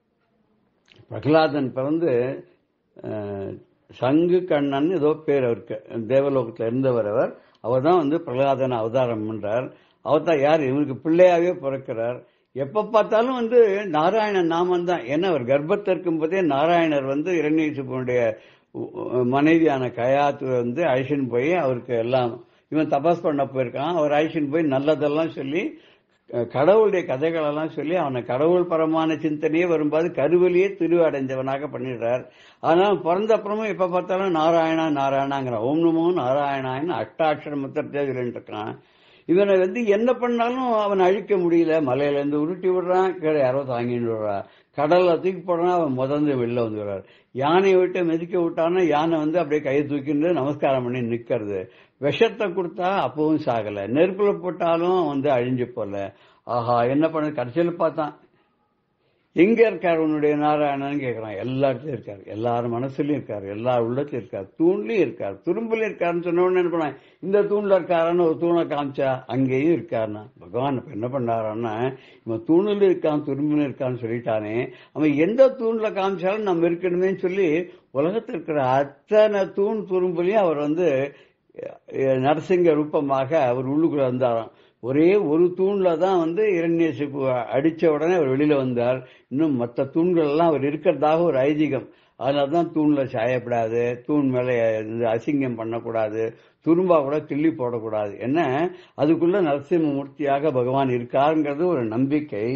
பிரகலாதன் பிறந்து அஹ், சங்கு கண்ணன் ஏதோ பேர் அவருக்கு தேவலோகத்தில் இருந்தவர் அவர் அவர் தான் வந்து பிரகலாதன் அவதாரம் பண்றார் அவர் தான் யார் இவனுக்கு பிள்ளையாவே பிறக்கிறார் எப்ப பார்த்தாலும் வந்து நாராயணன் நாமம் தான் ஏன்னா அவர் கர்ப்பத்தில் இருக்கும் போதே நாராயணர் வந்து இரண்யசிபனுடைய மனைவியான கயாத்து வந்து அழிச்சின்னு போய் அவருக்கு எல்லாம் இவன் தபஸ் பண்ண போயிருக்கான் அவர் அழிச்சின்னு போய் நல்லதெல்லாம் சொல்லி அஹ், கடவுளுடைய கதைகளெல்லாம் சொல்லி அவனை கடவுள் பரமான சிந்தனையே வரும்போது கருவிலேயே திரு அடைஞ்சவனாக பண்ணிடுறார் ஆனால் பிறந்த அப்புறமும் எப்ப பார்த்தாலும் நாராயணா நாராயணாங்கிறான் ஓம் நமோ நாராயணான்னு அஷ்டாட்சர முத்திரத்தை சொல்லிட்டு இருக்கான் இவனை வந்து என்ன பண்ணாலும் அவன் அழிக்க முடியல மலையில இருந்து உருட்டி விடுறான் கீழே யாரோ தாங்கிட்டு விடுறா கடல்ல தூக்கி போடுறான் அவன் முதந்து வெளில வந்துடுறார் யானையை விட்டு மிதிக்க விட்டான்னா யானை வந்து அப்படியே கையை தூக்கிட்டு நமஸ்காரம் பண்ணி நிக்கிறது விஷத்தை கொடுத்தா அப்பவும் சாகல நெருப்புல போட்டாலும் வந்து அழிஞ்சு போல ஆஹா என்ன பண்ண கடைசியில் பார்த்தான் எங்க இருக்கார் உன்னுடைய நாராயணன் கேட்கிறான் எல்லா இடத்துலயும் இருக்காரு எல்லாரும் மனசுலயும் இருக்காரு எல்லா உள்ளத்திலும் இருக்காரு தூண்லயும் இருக்காரு துரும்புலயும் இருக்காருன்னு சொன்ன உடனே என்ன பண்ணான் இந்த தூண்ல இருக்காருன்னு ஒரு தூணை காமிச்சா அங்கேயும் இருக்காருன்னா பகவான் இப்ப என்ன பண்ணாரான்னா இவன் தூணில் இருக்கான் துரும்புல இருக்கான்னு சொல்லிட்டானே அவன் எந்த தூண்ல காமிச்சாலும் நம்ம இருக்கணுமே சொல்லி உலகத்தில் இருக்கிற அத்தனை தூண் துரும்புலையும் அவர் வந்து அஹ், நரசிங்க ரூபமாக அவர் உள்ளுக்குள்ள வந்தாராம் ஒரே ஒரு தூண்ல தான் வந்து இரண்யசிப்பு அடிச்ச உடனே அவர் வெளியில வந்தார் இன்னும் மற்ற தூண்கள் எல்லாம் அவர் இருக்கிறதாக ஒரு ஐதீகம் அதனால தான் தூண்ல சாயப்படாது தூண் மேல இது அசிங்கம் பண்ணக்கூடாது துரும்பா கூட கிள்ளி போடக்கூடாது என்ன அதுக்குள்ள நரசிம்மூர்த்தியாக பகவான் இருக்காருங்கிறது ஒரு நம்பிக்கை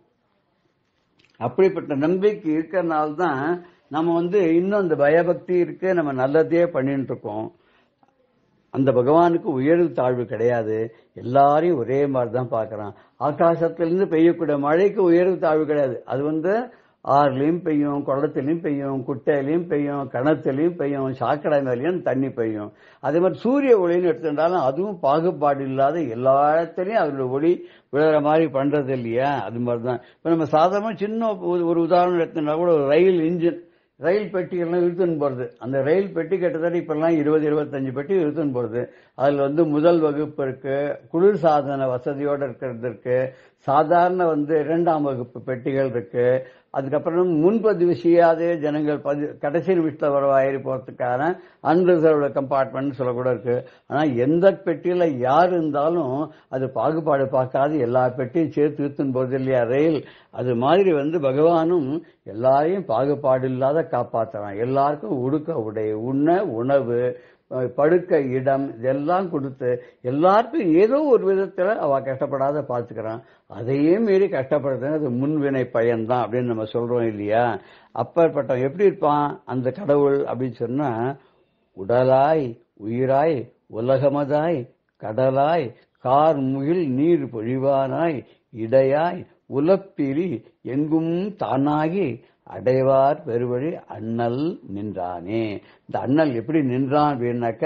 அப்படிப்பட்ட நம்பிக்கை இருக்கிறனால தான் நம்ம வந்து இன்னும் அந்த பயபக்தி இருக்கு நம்ம நல்லதே பண்ணிட்டு இருக்கோம் அந்த பகவானுக்கு உயர்வு தாழ்வு கிடையாது எல்லாரையும் ஒரே மாதிரி தான் பார்க்கறான் ஆகாசத்திலிருந்து பெய்யக்கூடிய மழைக்கு உயர்வு தாழ்வு கிடையாது அது வந்து ஆறுலயும் பெய்யும் குளத்திலையும் பெய்யும் குட்டையிலையும் பெய்யும் கிணத்துலையும் பெய்யும் சாக்கடை மேலேயும் தண்ணி பெய்யும் அதே மாதிரி சூரிய ஒளின்னு எடுத்துட்டாலும் அதுவும் பாகுபாடு இல்லாத எல்லா இடத்துலயும் அதோட ஒளி விழுற மாதிரி பண்றது இல்லையா அது மாதிரி தான் இப்ப நம்ம சாதாரண சின்ன ஒரு- ஒரு உதாரணம் எடுத்துட்டா கூட ஒரு ரயில் இன்ஜின் ரயில் பெட்டிகள்லாம் இழுத்துன்னு போறது அந்த ரயில் பெட்டி கிட்டத்தட்ட இப்பெல்லாம் இருபது இருபத்தஞ்சு பெட்டி இழுத்துன்னு போறது அதுல வந்து முதல் வகுப்பு இருக்கு குளிர் சாதன வசதியோட இருக்கிறது இருக்கு சாதாரண வந்து இரண்டாம் வகுப்பு பெட்டிகள் இருக்கு அதுக்கப்புறம் முன்பதிவு செய்யாதே ஜனங்கள் பதி கடைசி நிமிஷத்தில் வர ஏறி போறதுக்கான அன்ரிசர்வ்டு கம்பார்ட்மெண்ட் சொல்ல கூட இருக்கு ஆனா எந்த பெட்டியில யார் இருந்தாலும் அது பாகுபாடு பார்க்காது எல்லா பெட்டியும் சேர்த்து இழுத்துன்னு போறது இல்லையா ரயில் அது மாதிரி வந்து பகவானும் எல்லாரையும் பாகுபாடு இல்லாத காப்பாத்துறான் எல்லாருக்கும் உடுக்க உடை உண்ண உணவு அஹ் படுக்க இடம் இதெல்லாம் கொடுத்து எல்லாருக்கும் ஏதோ ஒரு விதத்துல அவ கஷ்டப்படாத பாத்துக்கிறான் அதையே மீறி கஷ்டப்படுறது அது முன்வினை பயன்தான் அப்படின்னு நம்ம சொல்றோம் இல்லையா அப்பேற்பட்டவன் எப்படி இருப்பான் அந்த கடவுள் அப்படின்னு சொன்னா உடலாய் உயிராய் உலகமதாய் கடலாய் கார் முகில் நீர் பொழிவானாய் இடையாய் உலப்பிரி எங்கும் தானாகி அடைவார் பெருவழி அண்ணல் நின்றானே இந்த அண்ணல் எப்படி நின்றான் அப்படின்னாக்க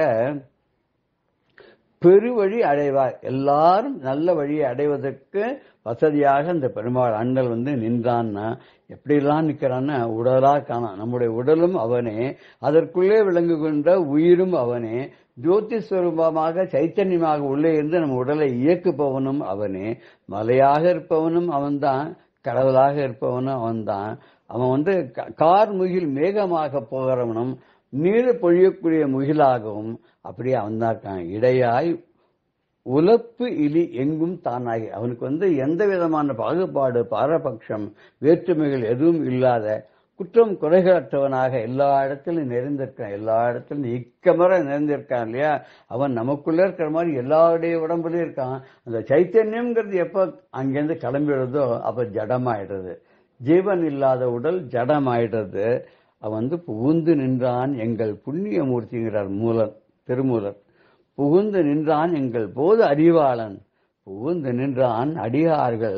பெருவழி அடைவார் எல்லாரும் நல்ல வழியை அடைவதற்கு வசதியாக இந்த பெருமாள் அண்ணல் வந்து நின்றான்னா எப்படிலாம் நிக்கிறான்னா உடலா காணாம் நம்முடைய உடலும் அவனே அதற்குள்ளே விளங்குகின்ற உயிரும் அவனே ஜோதி ஸ்வரூபமாக சைத்தன்யமாக உள்ளே இருந்து நம்ம உடலை இயக்குபவனும் அவனே மலையாக இருப்பவனும் அவன்தான் கடவுளாக இருப்பவனும் அவன்தான் அவன் வந்து க- கார் முகில் மேகமாக போகிறவனும் நீர் பொழியக்கூடிய முகிலாகவும் அப்படியே அவன் தான் இருக்கான் இடையாய் உலப்பு இலி எங்கும் தானாகி அவனுக்கு வந்து எந்த விதமான பாகுபாடு பாரபட்சம் வேற்றுமைகள் எதுவும் இல்லாத குற்றம் குறைகளற்றவனாக எல்லா இடத்திலும் நிறைந்திருக்கான் எல்லா இடத்திலும் இக்கமர நிறைந்திருக்கான் இல்லையா அவன் நமக்குள்ள இருக்கிற மாதிரி எல்லாருடைய உடம்புலயும் இருக்கான் அந்த சைத்தன்யம்ங்கிறது எப்ப அங்கிருந்து கிளம்பிடுறதோ அப்ப ஜடமாயிடுறது ஜீவன் இல்லாத உடல் ஜடமாயிடுறது அவன் வந்து புகுந்து நின்றான் எங்கள் புண்ணிய மூர்த்திங்கிறார் மூலன் திருமூலர் புகுந்து நின்றான் எங்கள் போது அறிவாளன் புகுந்து நின்றான் அடியார்கள்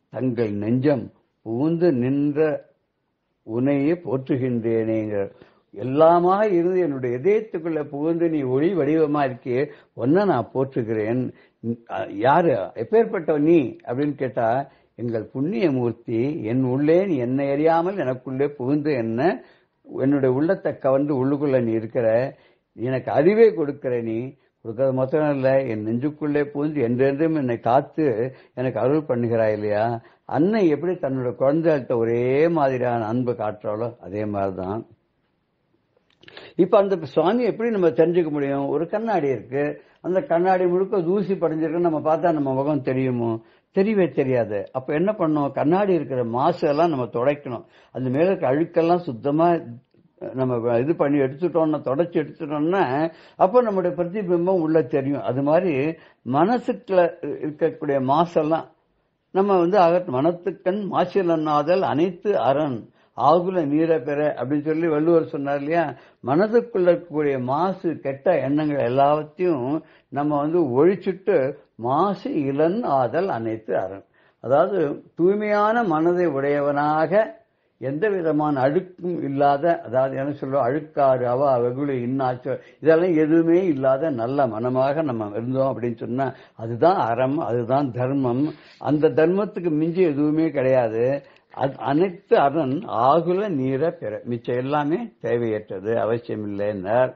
தங்கள் நெஞ்சம் புகுந்து நின்ற உன்னையே போற்றுகின்றேனேங்கிற எல்லாமாக இருந்து என்னுடைய இதயத்துக்குள்ள புகுந்து நீ ஒளி வடிவமா இருக்கியே ஒன்ன நான் போற்றுகிறேன் அஹ் யாரு எப்பேற்பட்ட நீ அப்படின்னு கேட்டா எங்கள் புண்ணிய மூர்த்தி என் உள்ளே நீ என்னை அறியாமல் எனக்குள்ளே புகுந்து என்ன என்னுடைய உள்ளத்தை கவர்ந்து உள்ளுக்குள்ள நீ இருக்கிற எனக்கு அறிவை கொடுக்கிற நீ கொடுக்கறது மாத்திரம் இல்ல என் நெஞ்சுக்குள்ளே புகுந்து என்றென்றும் என்னை காத்து எனக்கு அருள் பண்ணுகிறாய் இல்லையா அன்னை எப்படி தன்னோட குழந்தைகள்கிட்ட ஒரே மாதிரியான அன்பு காட்டுறாளோ அதே மாதிரிதான் இப்ப அந்த சுவாமி எப்படி நம்ம தெரிஞ்சுக்க முடியும் ஒரு கண்ணாடி இருக்கு அந்த கண்ணாடி முழுக்க தூசி படிஞ்சிருக்கு நம்ம பார்த்தா நம்ம முகம் தெரியுமோ தெரியவே தெரியாது அப்ப என்ன பண்ணணும் கண்ணாடி இருக்கிற மாசு எல்லாம் நம்ம துடைக்கணும் அந்த மேல இருக்க அழுக்கெல்லாம் சுத்தமா நம்ம இது பண்ணி எடுத்துட்டோம்னா தொடச்சி எடுத்துட்டோம்னா அப்போ நம்முடைய பிரதிபிம்பம் உள்ள தெரியும் அது மாதிரி மனசுக்குள்ள இருக்கக்கூடிய மாசெல்லாம் நம்ம வந்து அகற்ற மனத்துக்கண் மாசிலன்னாதல் அனைத்து அரண் ஆகுல நீரை பெற அப்படின்னு சொல்லி வள்ளுவர் சொன்னார் இல்லையா மனதுக்குள்ள இருக்கக்கூடிய மாசு கெட்ட எண்ணங்கள் எல்லாத்தையும் நம்ம வந்து ஒழிச்சுட்டு மாசு இளன் ஆதல் அனைத்து அரண் அதாவது தூய்மையான மனதை உடையவனாக எந்த விதமான அழுக்கும் இல்லாத அதாவது என்ன சொல்றோம் அழுக்காறு அவ வெகுளி இன்னாச்சு இதெல்லாம் எதுவுமே இல்லாத நல்ல மனமாக நம்ம இருந்தோம் அப்படின்னு சொன்னா அதுதான் அறம் அதுதான் தர்மம் அந்த தர்மத்துக்கு மிஞ்சி எதுவுமே கிடையாது அது அனைத்து அரண் ஆகுல நீரை பெற மிச்சம் எல்லாமே தேவையற்றது அவசியம் இல்லைன்னார்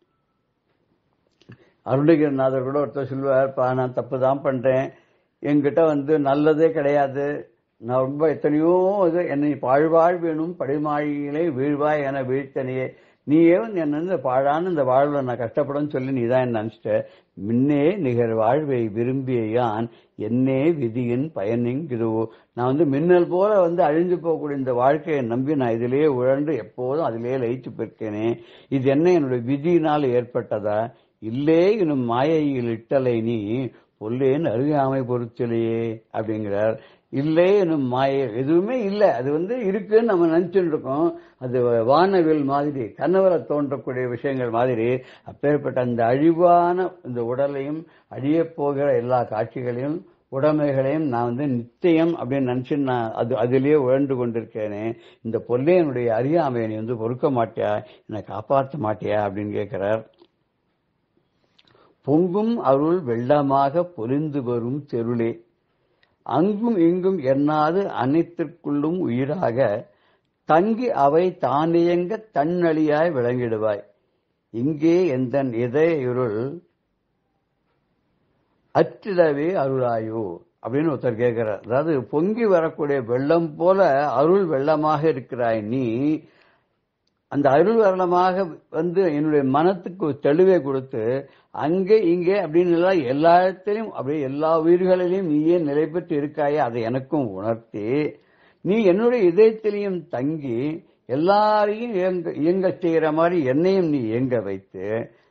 அருணகிரிநாதர் கூட ஒருத்தர் சொல்லுவார் பா நான் தப்பு தான் பண்றேன் என்கிட்ட வந்து நல்லதே கிடையாது நான் ரொம்ப எத்தனையோ இது என்னை பாழ்வாழ் வேணும் படிமாழிகளை வீழ்வாய் என வீழ்த்தனையே நீயே வந்து என்ன இந்த பாழான இந்த வாழ்வுல நான் கஷ்டப்படும் சொல்லி நீ தான் என்ன நினைச்சிட்ட முன்னே நிகர் வாழ்வை விரும்பிய யான் என்னே விதியின் பயனிங்குதுவோ நான் வந்து மின்னல் போல வந்து அழிஞ்சு போகக்கூடிய இந்த வாழ்க்கையை நம்பி நான் இதிலேயே உழன்று எப்போதும் அதிலேயே லயித்து போயிருக்கேனே இது என்ன என்னுடைய விதியினால் ஏற்பட்டதா இல்லே எனும் மாயையில் இட்டலை நீ பொல்லேன் அருகாமை பொறுத்தலையே அப்படிங்கிறார் இல்லை எனும் மாயை எதுவுமே இல்லை அது வந்து இருக்குன்னு நம்ம நினைச்சுட்டு இருக்கோம் அது வானவில் மாதிரி கனவுல தோன்றக்கூடிய விஷயங்கள் மாதிரி அப்பேற்பட்ட அந்த அழிவான இந்த உடலையும் அழியப் போகிற எல்லா காட்சிகளையும் உடைமைகளையும் நான் வந்து நித்தியம் அப்படின்னு நினைச்சு நான் அது அதிலேயே உழண்டு கொண்டிருக்கேனே இந்த பொல்லையனுடைய அறியாமையை நீ வந்து பொறுக்க மாட்டியா என்னை காப்பாற்ற மாட்டியா அப்படின்னு கேட்கிறார் பொங்கும் அருள் வெள்ளமாக பொலிந்து வரும் தெருளே அங்கும் இங்கும் எண்ணாது அனைத்திற்குள்ளும் உயிராக தங்கி அவை தானியங்க தன்னழியாய் விளங்கிடுவாய் இங்கே எந்தன் இதய இருள் அற்றிடவே அருளாயோ அப்படின்னு ஒருத்தர் கேட்கிறார் அதாவது பொங்கி வரக்கூடிய வெள்ளம் போல அருள் வெள்ளமாக இருக்கிறாய் நீ அந்த அருள் வெள்ளமாக வந்து என்னுடைய மனத்துக்கு ஒரு தெளிவை கொடுத்து அங்கே இங்கே அப்படின்னு எல்லாம் எல்லா இடத்திலையும் அப்படியே எல்லா உயிர்களிலையும் நீயே நிலை பெற்று இருக்காயே அதை எனக்கும் உணர்த்தி நீ என்னுடைய இதயத்திலையும் தங்கி எல்லாரையும் இயங்க இயங்க செய்கிற மாதிரி என்னையும் நீ இயங்க வைத்து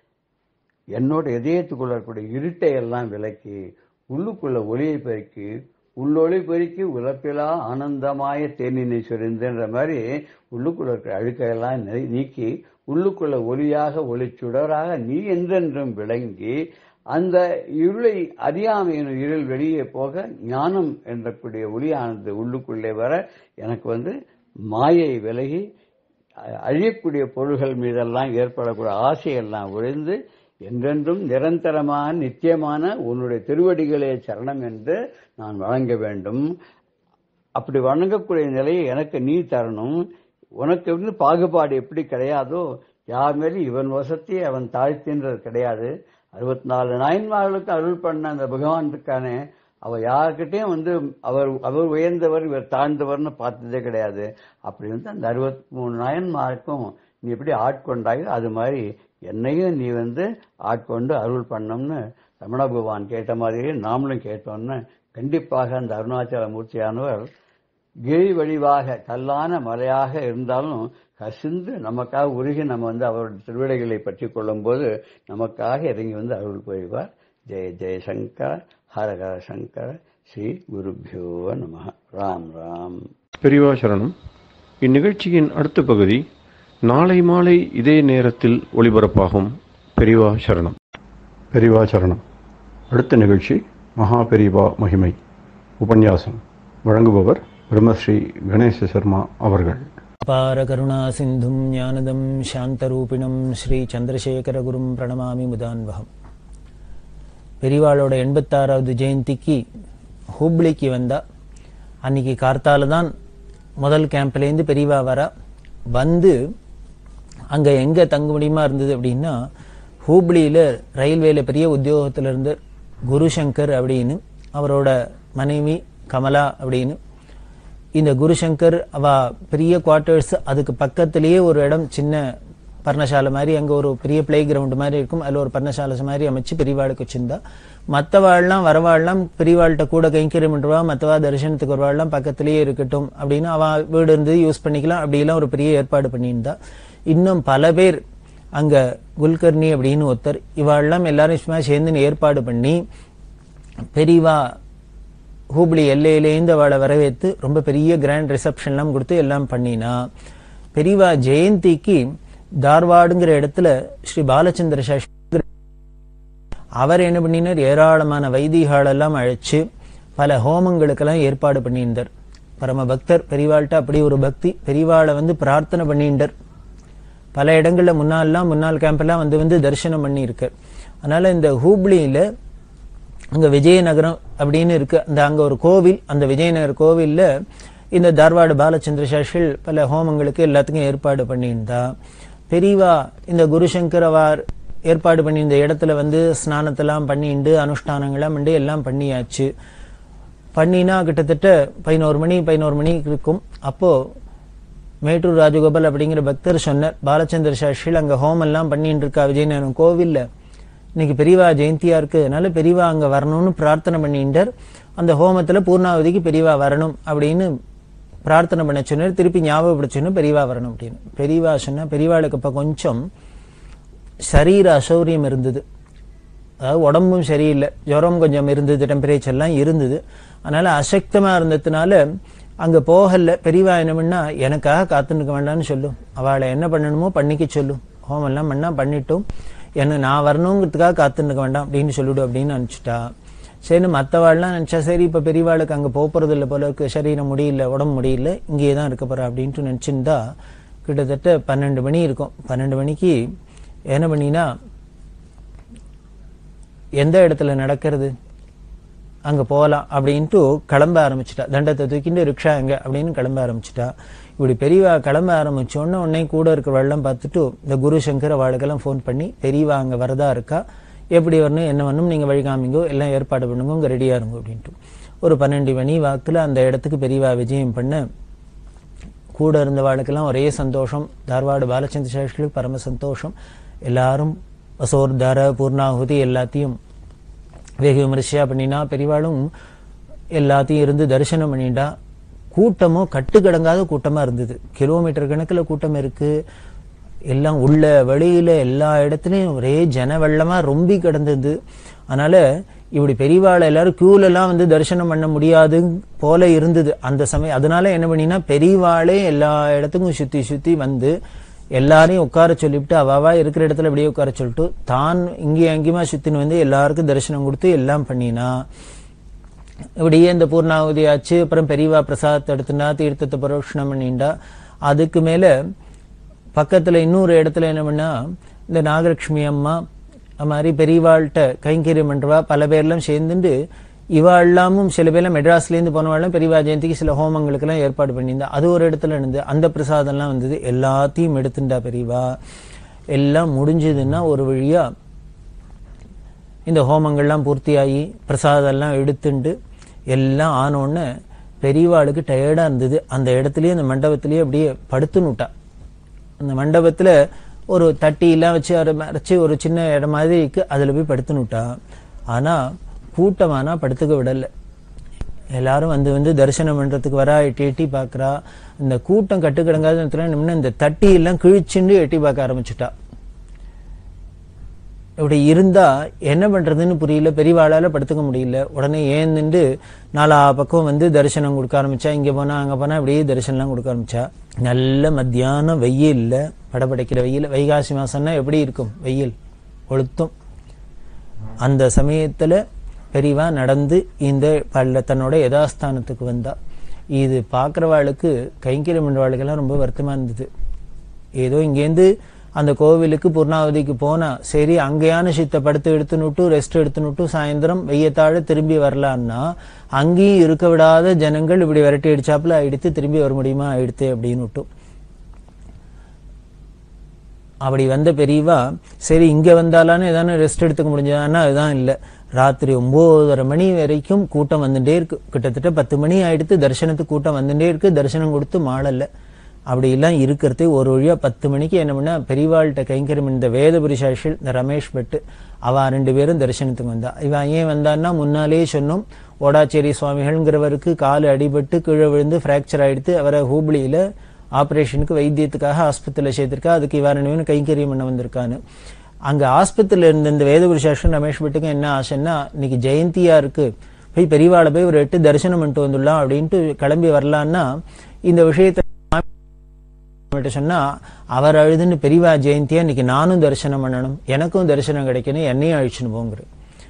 என்னோட இதயத்துக்குள்ள இருக்கக்கூடிய இருட்டை எல்லாம் விலக்கி உள்ளுக்குள்ள ஒளியை பெருக்கி உள்ளொளி பெருக்கி உலப்பிலா ஆனந்தமாய தேனினை சொரிந்துன்ற மாதிரி உள்ளுக்குள்ள இருக்கிற அழுக்கையெல்லாம் நெ- நீக்கி உள்ளுக்குள்ள ஒளியாக ஒளிச்சுடராக நீ என்றென்றும் விளங்கி அந்த இருளை அறியாமையின் இருள் வெளியே போக ஞானம் என்றக்கூடிய ஒளியானது உள்ளுக்குள்ளே வர எனக்கு வந்து மாயை விலகி அ- அழியக்கூடிய பொருள்கள் மீதெல்லாம் ஏற்படக்கூடிய ஆசையெல்லாம் ஒழிந்து என்றென்றும் நிரந்தரமான நித்தியமான உன்னுடைய திருவடிகளே சரணம் என்று நான் வழங்க வேண்டும் அப்படி வணங்கக்கூடிய நிலையை எனக்கு நீ தரணும் உனக்கு வந்து பாகுபாடு எப்படி கிடையாதோ யார் மேலும் இவன் வசத்தை அவன் தாழ்த்தின்றது கிடையாது அறுபத்தி நாலு நாயன்மார்களுக்கு அருள் பண்ண அந்த பகவான் இருக்கானே அவ யார்கிட்டயும் வந்து அவர் அவர் உயர்ந்தவர் இவர் தாழ்ந்தவர்னு பார்த்ததே கிடையாது அப்படி வந்து அந்த அறுபத்தி மூணு நாயன்மாருக்கும் நீ எப்படி ஆட்கொண்டாயோ அது மாதிரி என்னையும் நீ வந்து ஆட்கொண்டு அருள் பண்ணோம்னு ரமண பகவான் கேட்ட மாதிரியே நாமளும் கேட்டோம்னு கண்டிப்பாக அந்த அருணாச்சல மூர்த்தியானவர் கிரி வடிவாக கல்லான மலையாக இருந்தாலும் கசிந்து நமக்காக உருகி நம்ம வந்து அவருடைய திருவிடைகளை பற்றி கொள்ளும்போது நமக்காக இறங்கி வந்து அருள் புரிவார் ஜெய ஜெய சங்கர ஹரஹர சங்கர ஸ்ரீ குருபியோ நம ராம் ராம் பெரியவா சரணம் இந்நிகழ்ச்சியின் அடுத்த பகுதி நாளை மாலை இதே நேரத்தில் ஒளிபரப்பாகும் பெரியவா சரணம் பெரியவா சரணம் அடுத்த நிகழ்ச்சி மகா பெரியவா மகிமை உபன்யாசம் வழங்குபவர் பிரம்மஸ்ரீ கணேச சர்மா அவர்கள் அபார கருணா சிந்தும் ஞானதம் சாந்தரூபிணம் ஸ்ரீ சந்திரசேகரகுரும் பிரணமாமி முதான்வகம் பெரியவாளோட எண்பத்தாறாவது ஜெயந்திக்கு ஹூப்ளிக்கு வந்தா அன்னைக்கு கார்த்தால தான் முதல் கேம்ப்லேருந்து பெரியவா வரா வந்து அங்க எங்க தங்க முடியுமா இருந்தது அப்படின்னா ஹூப்ளியில ரயில்வேல பெரிய உத்தியோகத்துல இருந்த குருசங்கர் அப்படின்னு அவரோட மனைவி கமலா அப்படின்னு இந்த குருசங்கர் அவ பெரிய குவார்ட்டர்ஸ் அதுக்கு பக்கத்திலேயே ஒரு இடம் சின்ன பர்ணசாலை மாதிரி அங்க ஒரு பெரிய பிளே கிரவுண்ட் மாதிரி இருக்கும் அதுல ஒரு பர்ணசாலை மாதிரி அமைச்சு பெரியவாளுக்கு வச்சிருந்தா மத்தவாள்லாம் வரவாள்லாம் பெரியவாள்கிட்ட கூட கைங்கரியம் பண்ணுவா மத்தவா தரிசனத்துக்கு வருவாள்லாம் பக்கத்திலேயே இருக்கட்டும் அப்படின்னு அவ வீடு இருந்து யூஸ் பண்ணிக்கலாம் அப்படிலாம் ஒரு பெரிய ஏற்பாடு பண்ணியிருந்தா இன்னும் பல பேர் அங்க குல்கர்னி அப்படின்னு ஒருத்தர் இவாள்லாம் எல்லாரும் சும்மா சேர்ந்து ஏற்பாடு பண்ணி பெரியவா ஹூப்ளி எல்லையிலேருந்து அவளை வரவேற்று ரொம்ப பெரிய கிராண்ட் ரிசப்ஷன்லாம் கொடுத்து எல்லாம் பண்ணினா பெரியவா ஜெயந்திக்கு தார்வாடுங்கிற இடத்துல ஸ்ரீ பாலச்சந்திர சாஸ்திரி அவர் என்ன பண்ணினார் ஏராளமான வைதிகாலெல்லாம் அழைச்சு பல ஹோமங்களுக்கெல்லாம் ஏற்பாடு பண்ணியிருந்தார் பரம பக்தர் பெரியவாள்கிட்ட அப்படி ஒரு பக்தி பெரியவாளை வந்து பிரார்த்தனை பண்ணிட்டார் பல இடங்கள்ல முன்னால்லாம் முன்னாள் கேம்பெல்லாம் வந்து வந்து தரிசனம் பண்ணியிருக்கார் அதனால இந்த ஹூப்ளியில அங்க விஜயநகரம் அப்படின்னு இருக்கு அந்த அங்க ஒரு கோவில் அந்த விஜயநகர் கோவில்ல இந்த தார்வாடு பாலச்சந்திர சாஸ்திரிகள் பல ஹோமங்களுக்கு எல்லாத்துக்கும் ஏற்பாடு பண்ணியிருந்தா பெரியவா இந்த குருசங்கர் அவார் ஏற்பாடு பண்ணியிருந்த இடத்துல வந்து ஸ்நானத்தெல்லாம் பண்ணிண்டு அனுஷ்டானங்கள்லாம் பண்ணி எல்லாம் பண்ணியாச்சு பண்ணினா கிட்டத்தட்ட பதினோரு மணி பதினோரு மணி இருக்கும் அப்போ மேட்டூர் ராஜகோபால் அப்படிங்கிற பக்தர் சொன்னார் பாலச்சந்திர சாஸ்திரிகள் அங்க ஹோமம் எல்லாம் பண்ணிட்டு இருக்கா விஜயநகரம் கோவில்ல இன்னைக்கு பெரியவா ஜெயந்தியா இருக்கு அதனால பெரியவா அங்க வரணும்னு பிரார்த்தனை பண்ணிட்டார் அந்த ஹோமத்துல பூர்ணாவதிக்கு பெரியவா வரணும் அப்படின்னு பிரார்த்தனை பண்ண சொன்னார் திருப்பி ஞாபகப்படுத்தணும் பெரியவா வரணும் அப்படின்னு பெரியவா சொன்னா பெரியவாளுக்கு இப்ப கொஞ்சம் சரீர அசௌரியம் இருந்தது அதாவது உடம்பும் சரியில்லை ஜுரம் கொஞ்சம் இருந்தது டெம்பரேச்சர் எல்லாம் இருந்தது அதனால அசக்தமா இருந்ததுனால அங்க போகல பெரியவா என்ன பண்ணா எனக்காக காத்துனுக்க வேண்டாம்னு சொல்லும் அவளை என்ன பண்ணணுமோ பண்ணிக்க சொல்லும் ஹோமம் எல்லாம் பண்ணா பண்ணிட்டும் என்ன நான் வரணுங்கிறதுக்காக காத்துனுக்க வேண்டாம் அப்படின்னு சொல்லிடு அப்படின்னு நினைச்சிட்டா சரி மற்றவாள்லாம் நினைச்சா சரி இப்ப பெரியவாளுக்கு அங்க போறது இல்லை போல இருக்கு சரீரம் முடியல உடம்பு முடியல இங்கேயே தான் இருக்க போறா அப்படின்ட்டு நினைச்சிருந்தா கிட்டத்தட்ட பன்னெண்டு மணி இருக்கும் பன்னெண்டு மணிக்கு என்ன பண்ணினா எந்த இடத்துல நடக்கிறது அங்க போகலாம் அப்படின்ட்டு கிளம்ப ஆரம்பிச்சிட்டா தண்டத்தை தூக்கிட்டு ரிக்ஷா எங்க அப்படின்னு கிளம்ப ஆரம்பிச்சிட்டா இப்படி பெரியவா கிளம்ப ஆரம்பிச்ச உடனே உடனே கூட இருக்கிறவெல்லாம் பார்த்துட்டு இந்த குரு சங்கர் அவளுக்கெல்லாம் ஃபோன் பண்ணி பெரியவா அங்க வரதா இருக்கா எப்படி வரணும் என்ன வரணும் நீங்க வழி காமிங்கோ எல்லாம் ஏற்பாடு பண்ணுங்க உங்க ரெடியா இருங்க அப்படின்ட்டு ஒரு பன்னெண்டு மணி வாக்குல அந்த இடத்துக்கு பெரியவா விஜயம் பண்ண கூட இருந்தவாளுக்கெல்லாம் ஒரே சந்தோஷம் தார்வாடு பாலச்சந்திர சாஸ்திரிகளுக்கு பரம சந்தோஷம் எல்லாரும் வசோர்தார பூர்ணாகுதி எல்லாத்தையும் வெகு விமரிசையா பண்ணினா பெரியவாளும் எல்லாத்தையும் இருந்து தரிசனம் பண்ணிட்டா கூட்டமும் கட்டுக்கடங்காத கூட்டமா இருந்தது கிலோமீட்டர் கணக்குல கூட்டம் இருக்கு எல்லாம் உள்ள வெளியில எல்லா இடத்துலயும் ஒரே ஜன வெள்ளமா ரொம்பி கிடந்தது அதனால இப்படி பெரியவாளை எல்லாரும் கியூல எல்லாம் வந்து தரிசனம் பண்ண முடியாது போல இருந்தது அந்த சமயம் அதனால என்ன பண்ணினா பெரியவாளே எல்லா இடத்துக்கும் சுத்தி சுத்தி வந்து எல்லாரையும் உட்கார சொல்லிவிட்டு அவாவா இருக்கிற இடத்துல அப்படியே உட்கார சொல்லிட்டு தான் இங்கேயும் அங்கேயுமா சுத்தின்னு வந்து எல்லாருக்கும் தரிசனம் கொடுத்து எல்லாம் பண்ணினா இப்படியே இந்த பூர்ணாவதி ஆச்சு அப்புறம் பெரியவா பிரசாதத்தை எடுத்துனா தீர்த்தத்தை பரோஷணம் பண்ணிண்டா அதுக்கு மேல பக்கத்துல இன்னொரு இடத்துல என்ன பண்ணா இந்த நாகலட்சுமி அம்மா அது மாதிரி பெரியவாள்கிட்ட கைங்கரியம் பண்றவா பல பேர்லாம் சேர்ந்துட்டு இவா எல்லாமும் சில பேர்லாம் மெட்ராஸ்ல இருந்து போனவாள்லாம் பெரியவா ஜெயந்திக்கு சில ஹோமங்களுக்கு எல்லாம் ஏற்பாடு பண்ணியிருந்தா அது ஒரு இடத்துல இருந்து அந்த பிரசாதம் எல்லாம் வந்தது எல்லாத்தையும் எடுத்துட்டா பெரியவா எல்லாம் முடிஞ்சதுன்னா ஒரு வழியா இந்த ஹோமங்கள்லாம் பூர்த்தியாகி பிரசாதம் எல்லாம் எடுத்துண்டு எல்லாம் ஆனோடனே பெரியவாளுக்கு டயர்டா இருந்தது அந்த இடத்துலயே அந்த மண்டபத்திலேயே அப்படியே படுத்துனுட்டா அந்த மண்டபத்துல ஒரு தட்டி எல்லாம் வச்சு அதை மறைச்சு ஒரு சின்ன இடம் மாதிரி இருக்கு அதுல போய் படுத்துனுட்டா ஆனா கூட்டமானா படுத்துக்க விடல எல்லாரும் வந்து வந்து தரிசனம் பண்றதுக்கு வரா எட்டி எட்டி பாக்குறா இந்த கூட்டம் கட்டுக்கிடங்காத நேரத்துல நின்னு இந்த தட்டி எல்லாம் கிழிச்சுண்டு எட்டி பார்க்க ஆரம்பிச்சுட்டா இப்படி இருந்தா என்ன பண்றதுன்னு புரியல பெரியவாளால படுத்துக்க முடியல உடனே ஏந்துண்டு நாலா பக்கம் வந்து தரிசனம் கொடுக்க ஆரம்பிச்சா இங்க போனா அங்க போனா அப்படியே தரிசனம்லாம் கொடுக்க ஆரம்பிச்சா நல்ல மத்தியானம் வெயில் படபடைக்கிற வெயில் வைகாசி மாசம்னா எப்படி இருக்கும் வெயில் கொளுத்தும் அந்த சமயத்துல பெரியவா நடந்து இந்த பள்ள தன்னோட யதாஸ்தானத்துக்கு வந்தா இது பார்க்குறவாளுக்கு கைங்கரியம் பண்ணுறவாளுக்கெல்லாம் ரொம்ப வருத்தமாக இருந்தது ஏதோ இங்கேருந்து அந்த கோவிலுக்கு பூர்ணாவதிக்கு போனா சரி அங்கேயான சித்த படுத்து எடுத்துனுட்டு ரெஸ்ட் எடுத்துனுட்டு சாயந்தரம் வெய்யத்தாழ திரும்பி வரலான்னா அங்கேயும் இருக்க விடாத ஜனங்கள் இப்படி விரட்டி அடிச்சாப்புல ஆயிடுத்து திரும்பி வர முடியுமா ஆயிடுத்து அப்படின்னு அப்படி வந்த பெரியவா சரி இங்க வந்தாலான்னு ஏதானு ரெஸ்ட் எடுத்துக்க முடிஞ்சதான்னா அதுதான் இல்லை ராத்திரி ஒன்பதரை மணி வரைக்கும் கூட்டம் வந்துட்டே இருக்கு கிட்டத்தட்ட பத்து மணி ஆயிடுத்து தரிசனத்துக்கு கூட்டம் வந்துட்டே இருக்கு தரிசனம் கொடுத்து மாளல அப்படி எல்லாம் இருக்கிறது ஒரு வழியா பத்து மணிக்கு என்ன பண்ணா பெரியவாள்கிட்ட கைங்கரம் இந்த வேதபுரி சாஷில் இந்த ரமேஷ் பட்டு அவ ரெண்டு பேரும் தரிசனத்துக்கு வந்தா இவன் ஏன் வந்தான்னா முன்னாலே சொன்னோம் ஓடாச்சேரி சுவாமிகள்ங்கிறவருக்கு கால் அடிபட்டு கீழே விழுந்து ஃப்ராக்சர் ஆயிடுத்து அவரை ஹூப்ளியில ஆபரேஷனுக்கு வைத்தியத்துக்காக ஆஸ்பத்திரியில் சேர்த்திருக்கா அதுக்கு இவரணும் கைங்கரியம் பண்ண வந்திருக்கான்னு அங்க ஆஸ்பத்திரியில் இருந்த இந்த வேதபுரி சாஸ்திரம் ரமேஷ் பட்டுக்கு என்ன ஆசைன்னா இன்னைக்கு ஜெயந்தியா இருக்கு போய் பெரியவாளை போய் ஒரு எட்டு தரிசனம் பண்ணிட்டு வந்துடலாம் அப்படின்ட்டு கிளம்பி வரலான்னா இந்த விஷயத்தை அவர்கிட்ட சொன்னா அவர் அழுதுன்னு பெரியவா ஜெயந்தியா இன்னைக்கு நானும் தரிசனம் பண்ணணும் எனக்கும் தரிசனம் கிடைக்கணும் என்னையும் அழிச்சுன்னு போங்கிற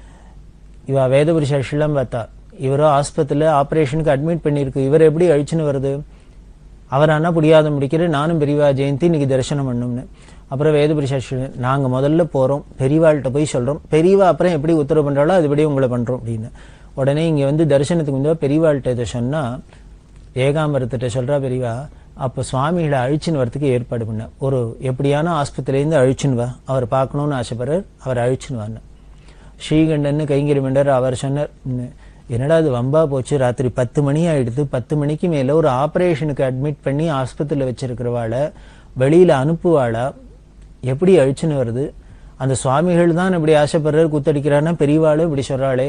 இவ வேதபுரி சாட்சிலாம் பார்த்தா இவரோ ஆஸ்பத்திரியில் ஆபரேஷனுக்கு அட்மிட் பண்ணியிருக்கு இவர் எப்படி அழிச்சுன்னு வருது அவர் ஆனா புரியாத முடிக்கிற நானும் பெரியவா ஜெயந்தி இன்னைக்கு தரிசனம் பண்ணும்னு அப்புறம் வேதபுரி சாட்சி நாங்க முதல்ல போறோம் பெரியவாள்கிட்ட போய் சொல்றோம் பெரியவா அப்புறம் எப்படி உத்தரவு பண்றாளோ அதுபடி உங்களை பண்றோம் அப்படின்னு உடனே இங்க வந்து தரிசனத்துக்கு முந்தைய பெரியவாள்கிட்ட இதை சொன்னா ஏகாம்பரத்திட்ட சொல்றா பெரியவா அப்ப சுவாமிகளை அழிச்சுன்னு வரதுக்கு ஏற்பாடு பண்ண ஒரு எப்படியான ஆஸ்பத்திரியிலேருந்து அழிச்சுன்னு வா அவர் பார்க்கணும்னு ஆசைப்படுறார் அவர் அழிச்சுன்னு வான்னு ஸ்ரீகண்டன் கைங்கரிமண்டர் அவர் சொன்னார் "ம், என்னடா இது வம்பா போச்சு ராத்திரி பத்து மணி ஆயிடுது பத்து மணிக்கு மேல ஒரு ஆபரேஷனுக்கு அட்மிட் பண்ணி ஆஸ்பத்திரியில் வச்சிருக்கிறவாளை வெளியில அனுப்புவாளா எப்படி அழிச்சுன்னு வருது அந்த சுவாமிகள் தான் இப்படி ஆசைப்படுறாரு குத்தடிக்கிறான்னா பெரியவாளும் இப்படி சொல்றாளே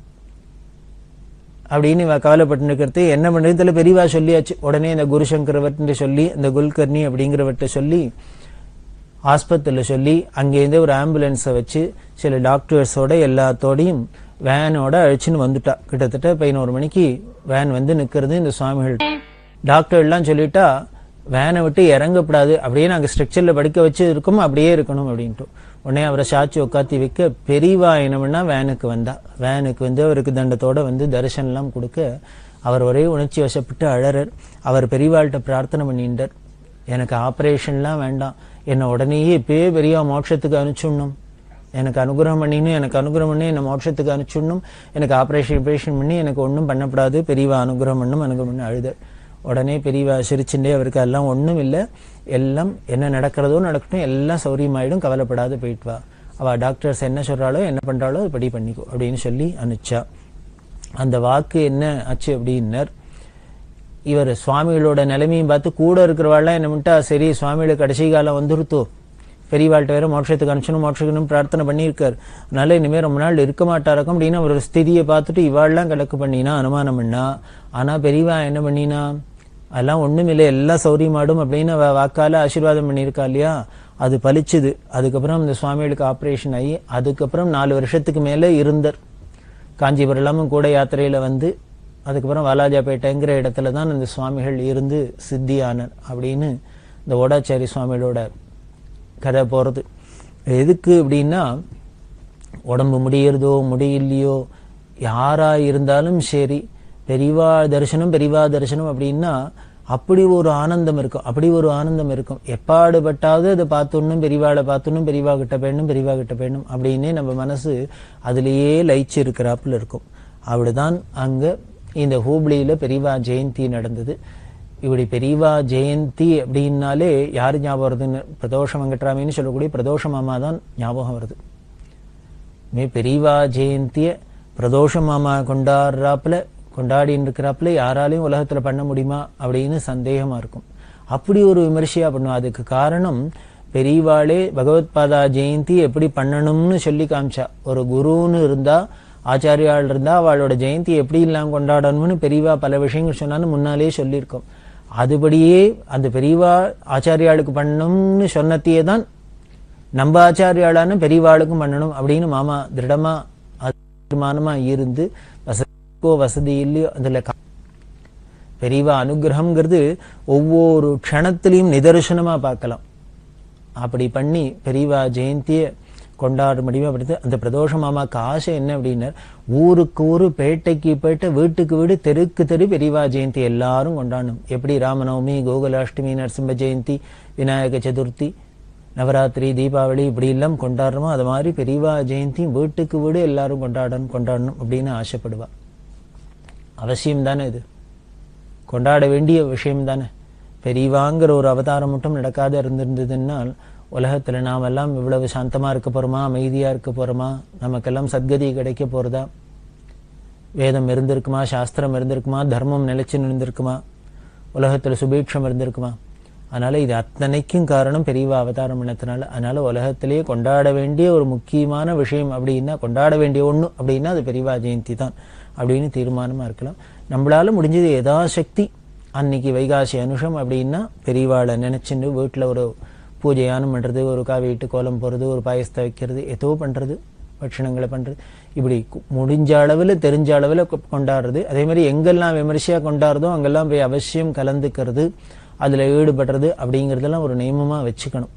அப்படின்னு இவ கவலைப்பட்டு இருக்கிறது என்ன பண்றதுல பெரியவா சொல்லியாச்சு உடனே இந்த குருசங்கரவர்கிட்ட சொல்லி இந்த குல்கர்ணி அப்படிங்கிறவர்கிட்ட சொல்லி ஆஸ்பத்திரியில் சொல்லி அங்கேருந்து ஒரு ஆம்புலன்ஸை வச்சு சில டாக்டர்ஸோட எல்லாத்தோடையும் வேனோட அழைச்சின்னு வந்துட்டா கிட்டத்தட்ட பதினோரு மணிக்கு வேன் வந்து நிக்கிறது இந்த சுவாமிகள் டாக்டர் எல்லாம் சொல்லிட்டா வேனை விட்டு இறங்கக்கூடாது அப்படியே நாங்க ஸ்ட்ரக்சர்ல படுக்க வச்சு இருக்கோம் அப்படியே இருக்கணும் அப்படின்ட்டு உடனே அவரை சாட்சி உட்காத்தி வைக்க பெரியவா என்னமுன்னா வேனுக்கு வந்தா வேனுக்கு வந்து அவருக்கு தண்டத்தோட வந்து தரிசனம்லாம் கொடுக்க அவர் ஒரே உணர்ச்சி வசப்பட்டு அழறர் அவர் பெரியவாள்கிட்ட பிரார்த்தனை பண்ணிட்டார் எனக்கு ஆபரேஷன்லாம் வேண்டாம் என்னை உடனேயே இப்பயே பெரிய மோட்சத்துக்கு அனுப்பிச்சுடணும் எனக்கு அனுகிரகம் பண்ணின்னு எனக்கு அனுகிரகம் பண்ணி என்னை மோட்சத்துக்கு அனுப்பிச்சுடணும் எனக்கு ஆபரேஷன் ஆபரேஷன் பண்ணி எனக்கு ஒன்றும் பண்ணப்படாது பெரியவா அனுகிரகம் பண்ணும் அனுகிரகம் பண்ணு அழுத உடனே பெரியவா சிரிச்சுட்டே அவருக்கு எல்லாம் ஒன்றும் இல்லை எல்லாம் என்ன நடக்கிறதோ நடக்கட்டும் எல்லாம் சௌரியமாயிடும் கவலைப்படாத போயிட்டு வா அவ டாக்டர்ஸ் என்ன சொல்றாளோ என்ன பண்றாளோ இப்படி பண்ணிக்கோ அப்படின்னு சொல்லி அனுப்பிச்சா அந்த வாக்கு என்ன ஆச்சு அப்படின்னர் இவர் சுவாமிகளோட நிலைமையும் பார்த்து கூட இருக்கிறவாள்லாம் என்ன பண்ணிட்டா சரி சுவாமியோட கடைசி காலம் வந்துருத்தோ பெரியவாள்கிட்ட வேற மோட்சத்துக்கு அனுப்பிச்சணும் மோட்சத்துக்கு பிரார்த்தனை பண்ணியிருக்கார் அதனால இனிமேல் ரொம்ப நாள் இருக்க மாட்டாருக்கும் அப்படின்னு அவர் ஸ்திதியை பார்த்துட்டு இவாள்லாம் கலக்கு பண்ணினா அனுமானம் பண்ணா ஆனா பெரியவா என்ன பண்ணினா அதெல்லாம் ஒண்ணும் இல்லை எல்லாம் சௌரியமாடும் அப்படின்னு அவ வாக்கால ஆசீர்வாதம் பண்ணியிருக்கா இல்லையா அது பலிச்சுது அதுக்கப்புறம் இந்த சுவாமிகளுக்கு ஆபரேஷன் ஆகி அதுக்கப்புறம் நாலு வருஷத்துக்கு மேல இருந்தார் காஞ்சிபுரம் எல்லாமும் கூட யாத்திரையில வந்து அதுக்கப்புறம் வாலாஜாபேட்டைங்கிற இடத்துல தான் இந்த சுவாமிகள் இருந்து சித்தியானர் அப்படின்னு இந்த ஓடாச்சாரி சுவாமிகளோட கதை போறது எதுக்கு அப்படின்னா உடம்பு முடியறதோ முடியலையோ யாரா இருந்தாலும் சரி பெரிவா தரிசனம் பெரிவா தரிசனம் அப்படின்னா அப்படி ஒரு ஆனந்தம் இருக்கும் அப்படி ஒரு ஆனந்தம் இருக்கும் எப்பாடுபட்டாவது அதை பார்த்தோன்னும் பெரியவாளை பார்த்தோன்னும் பெரியவா கிட்ட போயணும் பெரியவா கிட்ட போயணும் அப்படின்னே நம்ம மனசு அதுலேயே லயிச்சு இருக்கிறாப்புல இருக்கும் அப்படிதான் அங்க இந்த ஹூப்ளியில பெரியவா ஜெயந்தி நடந்தது இப்படி பெரியவா ஜெயந்தி அப்படின்னாலே யார் ஞாபகம் வருதுன்னு பிரதோஷ வெங்கட்ராமின்னு சொல்லக்கூடிய பிரதோஷ மாமா தான் ஞாபகம் வருது மே பெரியவா ஜெயந்திய பிரதோஷ மாமா கொண்டாடுறாப்புல கொண்டாடின்னு இருக்கிறாப்புல யாராலையும் உலகத்துல பண்ண முடியுமா அப்படின்னு சந்தேகமா இருக்கும் அப்படி ஒரு விமர்சையா பண்ணும் அதுக்கு காரணம் பெரியவாளே பகவத் பாதா ஜெயந்தி எப்படி பண்ணணும்னு சொல்லி காமிச்சா ஒரு குருன்னு இருந்தா ஆச்சாரியாள் இருந்தா அவளோட ஜெயந்தி எப்படி எல்லாம் கொண்டாடணும்னு பெரியவா பல விஷயங்கள் சொன்னான்னு முன்னாலே சொல்லியிருக்கோம் அதுபடியே அந்த பெரியவா ஆச்சாரியாளுக்கு பண்ணணும்னு சொன்னத்தையே தான் நம்ம ஆச்சாரியாளான பெரியவாளுக்கும் பண்ணணும் அப்படின்னு மாமா திருடமா தீர்மானமா இருந்து வசதிக்கோ வசதி இல்லையோ அதுல கா- பெரியவா அனுகிரகம்ங்கிறது ஒவ்வொரு க்ஷணத்திலையும் நிதர்சனமா பார்க்கலாம் அப்படி பண்ணி பெரியவா ஜெயந்திய கொண்டாட முடியுமா அப்படி அந்த பிரதோஷ மாமாக்கு ஆசை என்ன அப்படின்னா ஊருக்கு ஊரு பேட்டைக்கு பேட்டை வீட்டுக்கு வீடு தெருக்கு தெரு பெரியவா ஜெயந்தி எல்லாரும் கொண்டாடணும் எப்படி ராமநவமி கோகுலாஷ்டமி நரசிம்ம ஜெயந்தி விநாயக சதுர்த்தி நவராத்திரி தீபாவளி இப்படி எல்லாம் கொண்டாடுறோமோ அது மாதிரி பெரியவா ஜெயந்தி வீட்டுக்கு வீடு எல்லாரும் கொண்டாடணும் கொண்டாடணும் அப்படின்னு ஆசைப்படுவா அவசியம் தானே இது கொண்டாட வேண்டிய விஷயம் தானே பெரியவாங்கிற ஒரு அவதாரம் மட்டும் நடக்காத இருந்திருந்ததுன்னால் உலகத்துல நாம் எல்லாம் இவ்வளவு சாந்தமா இருக்க போறோமா அமைதியா இருக்க போறோமா நமக்கெல்லாம் சத்கதி கிடைக்க போறதா வேதம் இருந்திருக்குமா சாஸ்திரம் இருந்திருக்குமா தர்மம் நிலைச்சு இருந்திருக்குமா உலகத்துல சுபீட்சம் இருந்திருக்குமா அதனால இது அத்தனைக்கும் காரணம் பெரியவா அவதாரம் பண்ணதுனால அதனால உலகத்திலேயே கொண்டாட வேண்டிய ஒரு முக்கியமான விஷயம் அப்படின்னா கொண்டாட வேண்டிய ஒண்ணு அப்படின்னா அது பெரியவா ஜெயந்தி தான் அப்படின்னு தீர்மானமா இருக்கலாம் நம்மளால முடிஞ்சது யதாசக்தி அன்னைக்கு வைகாசி அனுஷம் அப்படின்னா பெரியவாளை நினைச்சுட்டு வீட்டுல ஒரு பூஜையானம் பண்றது ஒரு காவிட்டு கோலம் போறது ஒரு பாயசத்தை வைக்கிறது ஏதோ பண்றது பட்சணங்களை பண்றது இப்படி கு- முடிஞ்ச அளவுல தெரிஞ்ச அளவுல கொ- கொண்டாடுறது அதே மாதிரி எங்கெல்லாம் விமர்சையா கொண்டாடுறதோ அங்கெல்லாம் போய் அவசியம் கலந்துக்கிறது அதுல ஈடுபடுறது அப்படிங்கறதெல்லாம் ஒரு நியமமா வச்சுக்கணும்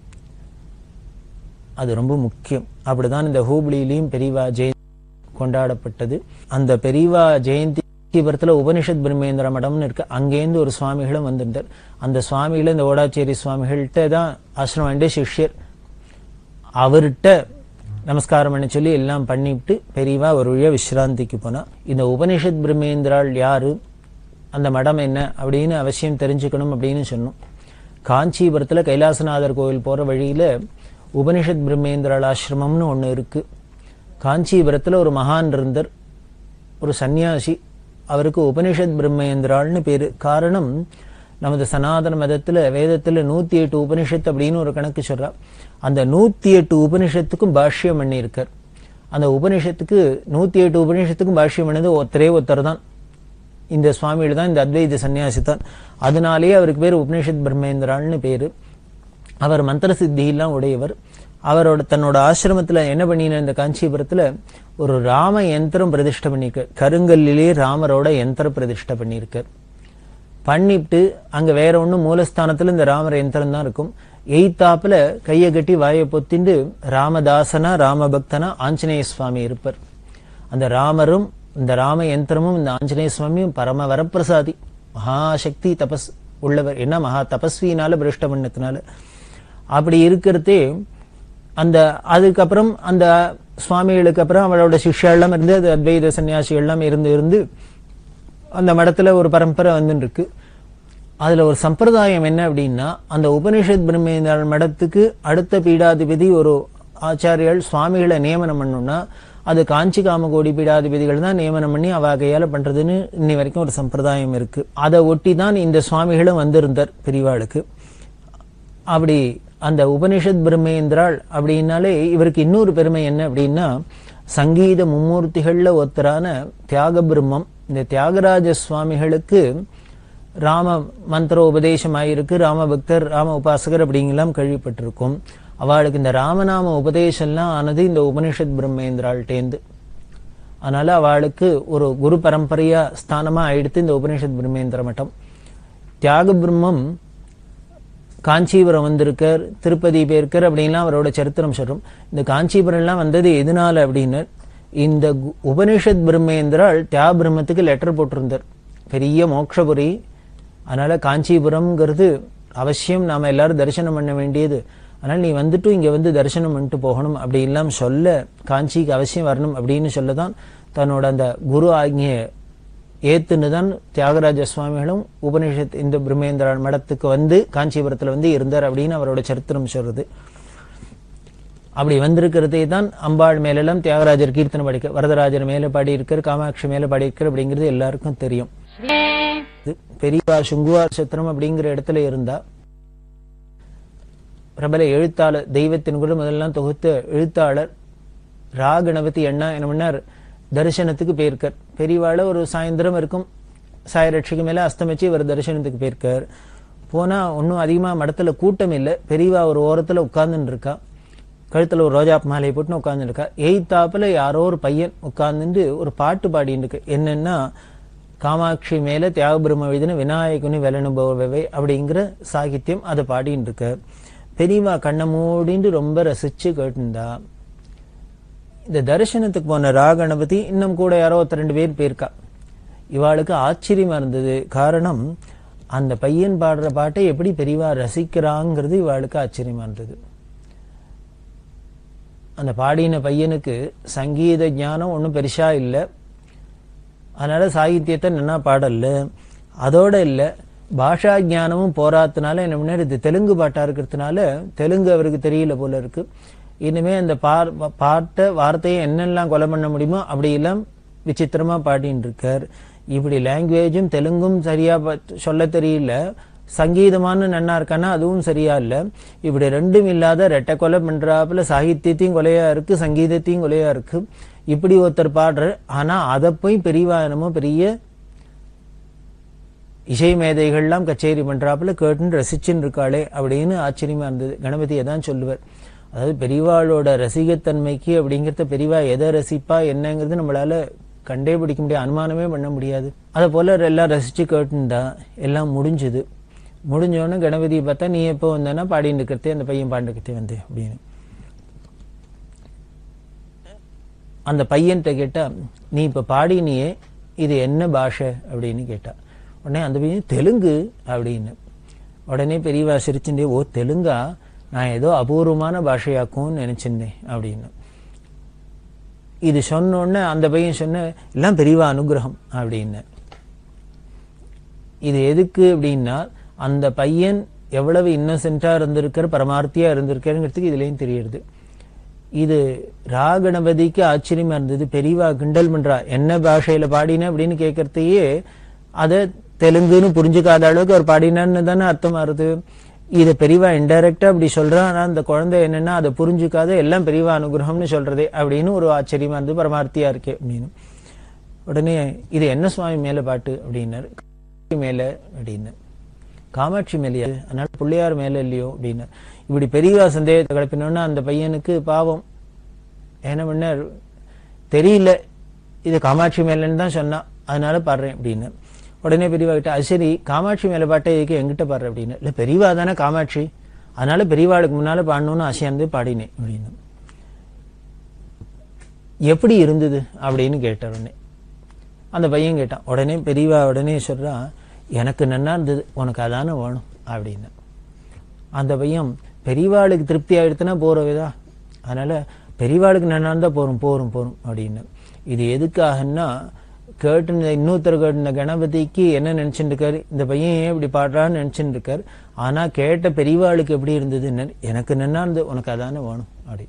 அது ரொம்ப முக்கியம் அப்படிதான் இந்த ஹூப்ளிலையும் பெரியவா ஜெயந்தி கொண்டாடப்பட்டது அந்த பெரியவா ஜெயந்தி காஞ்சிபுரத்துல உபனிஷத் பிரம்மேந்திர மடம்னு இருக்கு அங்கேருந்து ஒரு சுவாமிகளும் வந்திருந்தார் அந்த சுவாமிகள் இந்த ஓடாச்சேரி சுவாமிகள்கிட்ட தான் ஆசிரமம் வேண்டிய சிஷ்யர் அவர்கிட்ட நமஸ்காரம் பண்ண சொல்லி எல்லாம் பண்ணிவிட்டு பெரியவா ஒரு வழியா விஸ்ராந்திக்கு போனா இந்த உபனிஷத் பிரம்மேந்திராள் யாரு அந்த மடம் என்ன அப்படின்னு அவசியம் தெரிஞ்சுக்கணும் அப்படின்னு சொன்னோம் காஞ்சிபுரத்துல கைலாசநாதர் கோவில் போற வழியில உபனிஷத் பிரம்மேந்திராள் ஆசிரமம்னு ஒண்ணு இருக்கு காஞ்சிபுரத்துல ஒரு மகான் இருந்தார் ஒரு சன்னியாசி அவருக்கு உபனிஷத் பிரம்மேந்திராள்னு பேரு காரணம் நமது சனாதன மதத்துல வேதத்துல நூத்தி எட்டு உபனிஷத் அப்படின்னு ஒரு கணக்கு சொல்றா அந்த நூத்தி எட்டு உபனிஷத்துக்கும் பாஷ்யம் பண்ணியிருக்கார் அந்த உபனிஷத்துக்கு நூத்தி எட்டு உபனிஷத்துக்கும் பாஷ்யம் பண்ணது ஒருத்தரே ஒருத்தர் தான் இந்த சுவாமிகள் தான் இந்த அத்வைத சன்னியாசி தான் அதனாலேயே அவருக்கு பேர் உபனிஷத் பிரம்மேந்திராள்னு பேரு அவர் மந்திர சித்தியெல்லாம் உடையவர் அவரோட தன்னோட ஆசிரமத்துல என்ன பண்ணின இந்த காஞ்சிபுரத்துல ஒரு ராம யந்திரம் பிரதிஷ்டை பண்ணியிருக்கார் கருங்கல்லிலே ராமரோட யந்திர பிரதிஷ்டை பண்ணியிருக்கார் பண்ணிட்டு அங்க வேற ஒண்ணும் மூலஸ்தானத்துல இந்த ராமர் யந்திரம் தான் இருக்கும் எய்த்தாப்புல கையை கட்டி வாயை பொத்திண்டு ராமதாசனா ராமபக்தனா ஆஞ்சநேய சுவாமி இருப்பார் அந்த ராமரும் இந்த ராம யந்திரமும் இந்த ஆஞ்சநேய சுவாமியும் பரம வரப்பிரசாதி மகாசக்தி தபஸ் உள்ளவர் என்ன மகா தபஸ்வினால பிரஷ்ட பண்ணத்தினால அப்படி இருக்கிறதே அந்த அதுக்கப்புறம் அந்த சுவாமிகளுக்கு அப்புறம் அவளோட சிஷ்யெல்லாம் இருந்து அது அத்வைத சன்னியாசிகள் எல்லாம் இருந்து இருந்து அந்த மடத்துல ஒரு பரம்பரை வந்துட்டு இருக்கு அதுல ஒரு சம்பிரதாயம் என்ன அப்படின்னா அந்த உபனிஷத் பிரம்மேந்திர மடத்துக்கு அடுத்த பீடாதிபதி ஒரு ஆச்சாரியால் சுவாமிகளை நியமனம் பண்ணணும்னா அது காஞ்சி காமகோடி பீடாதிபதிகள் தான் நியமனம் பண்ணி அவ கையால பண்றதுன்னு இன்னி வரைக்கும் ஒரு சம்பிரதாயம் இருக்கு அதை ஒட்டி தான் இந்த சுவாமிகளும் வந்திருந்தார் பெரியவாளுக்கு அப்படி அந்த உபனிஷத் பிரம்மேந்திராள் அப்படின்னாலே இவருக்கு இன்னொரு பெருமை என்ன அப்படின்னா சங்கீத மும்மூர்த்திகள்ல ஒருத்தரான தியாக பிரம்மம் இந்த தியாகராஜ சுவாமிகளுக்கு ராம மந்திர உபதேசம் ஆயிருக்கு ராம பக்தர் ராம உபாசகர் அப்படிங்கெல்லாம் கேள்விப்பட்டிருக்கும் அவளுக்கு இந்த ராமநாம உபதேசம்லாம் ஆனது இந்த உபனிஷத் பிரம்மேந்திராள்டேந்து அதனால அவளுக்கு ஒரு குரு பரம்பரையா ஸ்தானமா ஆயிடுத்து இந்த உபனிஷத் பிரம்மேந்திர மட்டம் தியாக பிரம்மம் காஞ்சிபுரம் வந்திருக்கார் திருப்பதி போயிருக்கார் அப்படின்லாம் அவரோட சரித்திரம் சொல்றோம் இந்த காஞ்சிபுரம்லாம் வந்தது எதனால அப்படின்னு இந்த கு- உபனிஷத் பிரம்மேந்திரால் தியாக பிரம்மத்துக்கு லெட்டர் போட்டிருந்தார் பெரிய மோட்சபுரி அதனால காஞ்சிபுரம்ங்கிறது அவசியம் நாம எல்லாரும் தரிசனம் பண்ண வேண்டியது அதனால நீ வந்துட்டு இங்க வந்து தரிசனம் பண்ணிட்டு போகணும் அப்படி எல்லாம் சொல்ல காஞ்சிக்கு அவசியம் வரணும் அப்படின்னு சொல்லதான் தன்னோட அந்த குரு ஆக்ஞையை ஏத்துன்னு தான் தியாகராஜ சுவாமிகளும் உபனிஷத் இந்த பிரம்மேந்திர மடத்துக்கு வந்து காஞ்சிபுரத்துல வந்து இருந்தார் அப்படின்னு அவரோட சரித்திரம் சொல்றது அப்படி வந்திருக்கிறதே தான் அம்பாள் மேலெல்லாம் தியாகராஜர் கீர்த்தனை படிக்க வரதராஜர் மேல பாடியிருக்கார் காமாட்சி மேல பாடியிருக்கார் அப்படிங்கிறது எல்லாருக்கும் தெரியும் இது பெரியவா சுங்குவார் சத்திரம் அப்படிங்கிற இடத்துல இருந்தா பிரபல எழுத்தாளர் தெய்வத்தின் கூட முதல்லாம் தொகுத்த எழுத்தாளர் ரா கணபதி அண்ணா என்ன பண்ணார் தரிசனத்துக்கு போயிருக்கார் பெரியவாள ஒரு சாயந்தரம் இருக்கும் சாயரட்சிக்கு மேல அஸ்தமிச்சு இவர் தரிசனத்துக்கு போயிருக்கார் போனா ஒன்றும் அதிகமா மடத்துல கூட்டம் இல்லை பெரியவா ஒரு ஓரத்துல உட்கார்ந்துட்டு இருக்கா கழுத்துல ஒரு ரோஜா மாலையை போட்டு உட்கார்ந்து இருக்கா எய்த்தாப்புல யாரோ ஒரு பையன் உட்கார்ந்துட்டு ஒரு பாட்டு பாடிட்டு இருக்கு என்னன்னா காமாட்சி மேல தியாக பிரம்ம எழுதின விநாயகுனி வெலனுபவவை அப்படிங்கிற சாகித்யம் அதை பாடிட்டு இருக்க பெரியவா கண்ணை மூடிண்டு ரொம்ப ரசிச்சு கேட்டுருந்தா இந்த தரிசனத்துக்கு போன ராகணபதி இன்னும் கூட யாரோ ஒருத்தர் ரெண்டு பேர் போயிருக்கா இவாளுக்கு ஆச்சரியமா இருந்தது காரணம் அந்த பையன் பாடுற பாட்டை எப்படி பெரியவா ரசிக்கிறாங்கிறது இவாளுக்கு ஆச்சரியமா இருந்தது அந்த பாடின பையனுக்கு சங்கீத ஞானம் ஒன்றும் பெருசா இல்லை அதனால சாகித்யத்தை நன்னா பாடல அதோட இல்லை பாஷா ஞானமும் போராத்தினால என்ன முன்னாடி இது தெலுங்கு பாட்டா இருக்கிறதுனால தெலுங்கு அவருக்கு தெரியல போல இருக்கு இனிமே அந்த பார் பாட்டை வார்த்தையை என்னெல்லாம் கொலை பண்ண முடியுமோ அப்படி எல்லாம் விசித்திரமா பாடின்னு இருக்கார் இப்படி லாங்குவேஜும் தெலுங்கும் சரியா ப- சொல்ல தெரியல சங்கீதமான நன்னா இருக்கானா அதுவும் சரியா இல்ல இப்படி ரெண்டும் இல்லாத ரெட்டை கொலை பண்றாப்புல சாகித்யத்தையும் கொலையா இருக்கு சங்கீதத்தையும் கொலையா இருக்கு இப்படி ஒருத்தர் பாடுற ஆனா அதை போய் பெரியவா என்னமோ பெரிய இசை மேதைகள்லாம் கச்சேரி பண்றாப்புல கேட்டுன்னு ரசிச்சுன்னு இருக்காளே அப்படின்னு ஆச்சரியமா இருந்தது கணபதியை தான் சொல்லுவார் அதாவது பெரியவாளோட ரசிகத்தன்மைக்கு அப்படிங்கிறத பெரியவா எதை ரசிப்பா என்னங்கிறது நம்மளால கண்டே பிடிக்க முடியாது அனுமானமே பண்ண முடியாது அதை போல எல்லாம் ரசிச்சு கேட்டுண்டா எல்லாம் முடிஞ்சுது முடிஞ்சோடனே கணபதியை பார்த்தா நீ எப்போ வந்தேன்னா பாடின்னு இருக்கிறதே அந்த பையன் பாண்டுக்கிறதே வந்து அப்படின்னு அந்த பையன்கிட்ட கேட்டா நீ இப்ப பாடினியே இது என்ன பாஷை அப்படின்னு கேட்டா உடனே அந்த பையன் தெலுங்கு அப்படின்னு உடனே பெரியவா சிரிச்சுட்டே ஓ தெலுங்கா நான் ஏதோ அபூர்வமான பாஷையாக்கும்னு நினைச்சிருந்தேன் அப்படின்னு இது சொன்ன உடனே அந்த பையன் சொன்ன எல்லாம் பெரியவா அனுகிரகம் அப்படின்னு இது எதுக்கு அப்படின்னா அந்த பையன் எவ்வளவு இன்னசென்ட்டா இருந்திருக்கார் பரமார்த்தியா இருந்திருக்காருங்கிறதுக்கு இதுலயும் தெரியுது இது ராகணபதிக்கு ஆச்சரியமா இருந்தது பெரியவா கிண்டல் பண்றா என்ன பாஷையில பாடின அப்படின்னு கேட்கறதையே அதை தெலுங்குன்னு புரிஞ்சுக்காத அளவுக்கு அவர் பாடினான்னு தானே அர்த்தம் வருது இதை பெரியவா இன்டைரக்டா அப்படி சொல்றா ஆனா அந்த குழந்தை என்னன்னா அதை புரிஞ்சுக்காத எல்லாம் பெரியவா அனுகிரகம்னு சொல்றதே அப்படின்னு ஒரு ஆச்சரியமா இருந்தது பரமார்த்தியா இருக்கே அப்படின்னு உடனே இது என்ன சுவாமி மேல பாட்டு அப்படின்னாரு காமாட்சி மேல அப்படின்னு காமாட்சி மேலையா அதனால பிள்ளையார் மேல இல்லையோ அப்படின்னு இப்படி பெரியவா சந்தேகத்தை கிளப்பினோன்னா அந்த பையனுக்கு பாவம் என்ன பண்ணார் தெரியல இது காமாட்சி மேலன்னு தான் சொன்னா அதனால பாடுறேன் அப்படின்னு உடனே பெரியவா கிட்ட அது சரி காமாட்சி மேல பாட்டை இதுக்கு எங்கிட்ட பாடுற அப்படின்னு இல்ல பெரியவா தானே காமாட்சி அதனால பெரியவாளுக்கு முன்னால பாடணும்னு ஆசையா இருந்து பாடினேன் அப்படின்னு எப்படி இருந்தது அப்படின்னு கேட்டார் உடனே அந்த பையன் கேட்டான் உடனே பெரியவா உடனே சொல்றான் எனக்கு நன்னா இருந்தது உனக்கு அதானே வேணும் அப்படின்னு அந்த பையன் பெரியவாளுக்கு திருப்தி ஆயிடுத்துனா போறவேதா அதனால பெரியவாளுக்கு நன்னா இருந்தா போறோம் போறோம் போறோம் அப்படின்னு இது எதுக்காகன்னா கேட்டு இன்னொருத்தர் கேட்டின கணபதிக்கு என்ன நினைச்சுட்டு இருக்காரு இந்த பையன் ஏன் இப்படி பாடுறான்னு நினைச்சுட்டு இருக்காரு ஆனா கேட்ட பெரியவாளுக்கு எப்படி இருந்ததுன்னு எனக்கு நன்னா இருந்தது உனக்கு அதானே வேணும் அப்படி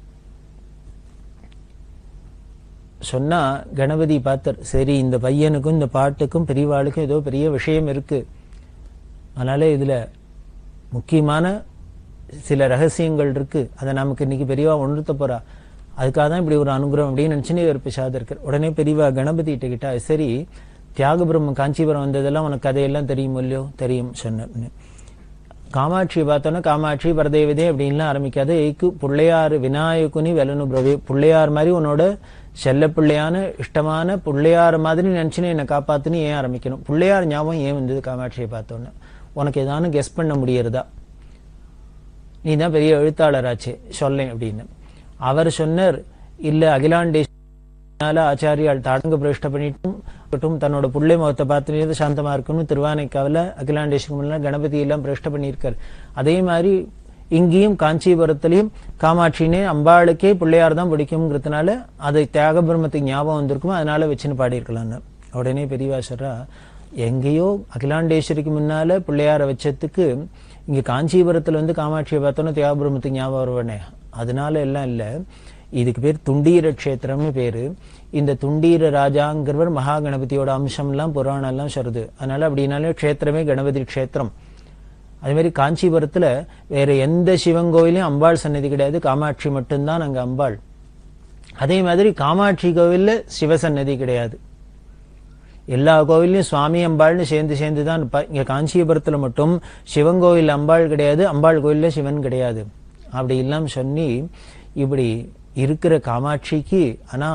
சொன்னா கணபதி பார்த்தார் சரி இந்த பையனுக்கும் இந்த பாட்டுக்கும் பெரியவாளுக்கும் ஏதோ பெரிய விஷயம் இருக்கு அதனால இதுல முக்கியமான சில ரகசியங்கள் இருக்கு அதை நமக்கு இன்னைக்கு பெரியவா உணர்த்த போறா அதுக்காக தான் இப்படி ஒரு அனுகிரகம் அப்படின்னு நினைச்சுனே ஒரு பிசாத இருக்கார் உடனே பெரியவா கணபதி கிட்ட சரி தியாகபுரம் காஞ்சிபுரம் வந்ததெல்லாம் உனக்கு கதையெல்லாம் தெரியும் இல்லையோ தெரியும் சொன்ன காமாட்சியை பார்த்தோன்னா காமாட்சி பரதேவதே அப்படின்லாம் ஆரம்பிக்காத ஏக்கு பிள்ளையார் விநாயகுனி வெலனு பிரவே பிள்ளையார் மாதிரி உன்னோட செல்ல பிள்ளையான இஷ்டமான பிள்ளையார் மாதிரி நினைச்சுன்னு என்னை காப்பாத்துன்னு ஏன் ஆரம்பிக்கணும் பிள்ளையார் ஞாபகம் ஏன் வந்தது காமாட்சியை பார்த்தோன்னு உனக்கு ஏதானு கெஸ் பண்ண முடியறதா நீ தான் பெரிய எழுத்தாளராச்சே சொல்லேன் அப்படின்னு அவர் சொன்னார் இல்ல அகிலாண்டேஷ் ஆச்சாரியால் தாடங்க பிரஷ்ட பண்ணிட்டும் இருக்கட்டும், தன்னோட புள்ளை முகத்தை பார்த்து சாந்தமா இருக்கணும் திருவானைக்காவில் அகிலாண்டேஷுக்கு முன்னாடி கணபதி எல்லாம் பிரஷ்ட பண்ணியிருக்காரு அதே மாதிரி இங்கேயும் காஞ்சிபுரத்திலையும் காமாட்சினே அம்பாளுக்கே பிள்ளையார் தான் பிடிக்குங்கிறதுனால அது தியாக பிரம்மத்துக்கு ஞாபகம் வந்திருக்குமோ அதனால வச்சுன்னு பாடியிருக்கலாம்னு உடனே பெரியவா சொல்றா எங்கேயோ அகிலாண்டேஸ்வரிக்கு முன்னால பிள்ளையார வச்சதுக்கு இங்க காஞ்சிபுரத்துல வந்து காமாட்சியை பார்த்தோன்னா தியாக பிரம்மத்துக்கு ஞாபகம் வருவானே அதனால எல்லாம் இல்ல இதுக்கு பேர் துண்டீர க்ஷேத்திரம்னு பேரு இந்த துண்டீர ராஜாங்கிறவர் மகா கணபதியோட அம்சம் எல்லாம் புராணம் எல்லாம் சொல்றது அதனால அப்படின்னாலே க்ஷேத்திரமே கணபதி க்ஷேத்திரம் அதே மாதிரி காஞ்சிபுரத்துல வேற எந்த சிவன் கோயிலையும் அம்பாள் சன்னதி கிடையாது காமாட்சி மட்டும்தான் அங்க அம்பாள் அதே மாதிரி காமாட்சி கோவில்ல சிவசன்னதி கிடையாது எல்லா கோவில்லையும் சுவாமி அம்பாள்னு சேர்ந்து சேர்ந்து தான் இருப்பா இங்க காஞ்சிபுரத்துல மட்டும் சிவன் கோவில் அம்பாள் கிடையாது அம்பாள் கோயில்ல சிவன் கிடையாது அப்படி இல்லாம சொல்லி இப்படி இருக்கிற காமாட்சிக்கு ஆனா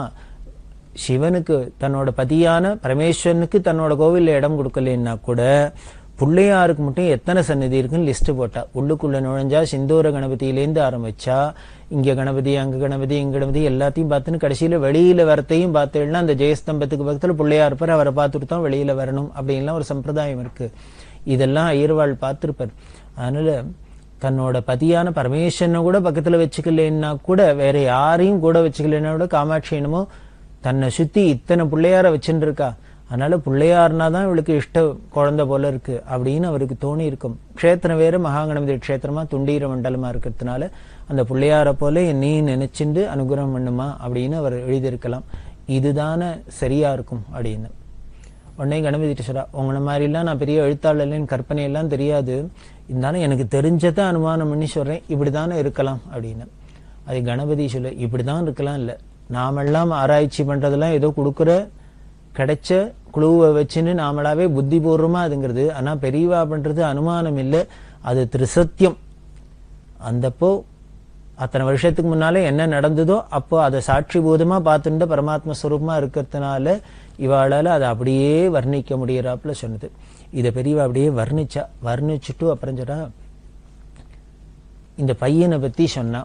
சிவனுக்கு தன்னோட பதியான பரமேஸ்வரனுக்கு தன்னோட கோவில்ல இடம் கொடுக்கலன்னா கூட பிள்ளையாருக்கு மட்டும் எத்தனை சன்னதி இருக்குன்னு லிஸ்ட் போட்டா உள்ளுக்குள்ள நுழைஞ்சா சிந்தூர கணபதியிலேருந்து ஆரம்பிச்சா இங்க கணபதி அங்க கணபதி இங்க கணபதி எல்லாத்தையும் பார்த்துன்னு கடைசியில வெளியில வரத்தையும் பார்த்தேன்னா அந்த ஜெயஸ்தம்பத்துக்கு பக்கத்துல பிள்ளையார் இருப்பார் அவரை பார்த்துட்டு தான் வெளியில வரணும் அப்படின்லாம் ஒரு சம்பிரதாயம் இருக்கு இதெல்லாம் ஐயர்வாள் பார்த்திருப்பார் அதனால தன்னோட பதியான பரமேஸ்வரனை கூட பக்கத்துல வச்சுக்கலன்னா கூட வேற யாரையும் கூட வச்சுக்கலன்னா கூட காமாட்சி என்னமோ தன்னை சுத்தி இத்தனை பிள்ளையார வச்சுட்டு இருக்கா அதனால பிள்ளையார்னா தான் இவளுக்கு இஷ்ட குழந்தை போல இருக்கு அப்படின்னு அவருக்கு தோணி இருக்கும் க்ஷேத்திரம் வேற மகாகணபதி க்ஷேத்திரமா துண்டீர மண்டலமா இருக்கிறதுனால அந்த பிள்ளையார போல நீ நினைச்சுண்டு அனுகிரகம் பண்ணுமா அப்படின்னு அவர் எழுதியிருக்கலாம் இதுதானே சரியா இருக்கும் அப்படின்னு உடனே கணபதி டீச்சரா உங்களை மாதிரிலாம் நான் பெரிய எழுத்தாளர்லேன்னு கற்பனை எல்லாம் தெரியாது இருந்தாலும் எனக்கு தெரிஞ்சதை அனுமானம் பண்ணி சொல்றேன் இப்படிதானே இருக்கலாம் அப்படின்னு அது கணபதி சொல்ல இப்படிதான் இருக்கலாம் இல்ல நாமெல்லாம் ஆராய்ச்சி பண்றதெல்லாம் ஏதோ கொடுக்குற கிடைச்ச குழுவை வச்சுன்னு நாமளாவே புத்திபூர்வமா அதுங்கிறது ஆனா பெரியவா பண்றது அனுமானம் இல்லை அது திரிசத்தியம் அந்தப்போ அத்தனை வருஷத்துக்கு முன்னாலே என்ன நடந்ததோ அப்போ அதை சாட்சிபூதமா பார்த்துட்டு பரமாத்ம ஸ்வரூபமா இருக்கிறதுனால இவாளால அதை அப்படியே வர்ணிக்க முடியறாப்புல சொன்னது இதை பெரியவா அப்படியே வர்ணிச்சா வர்ணிச்சுட்டு அப்புறம் சொன்னா இந்த பையனை பத்தி சொன்னா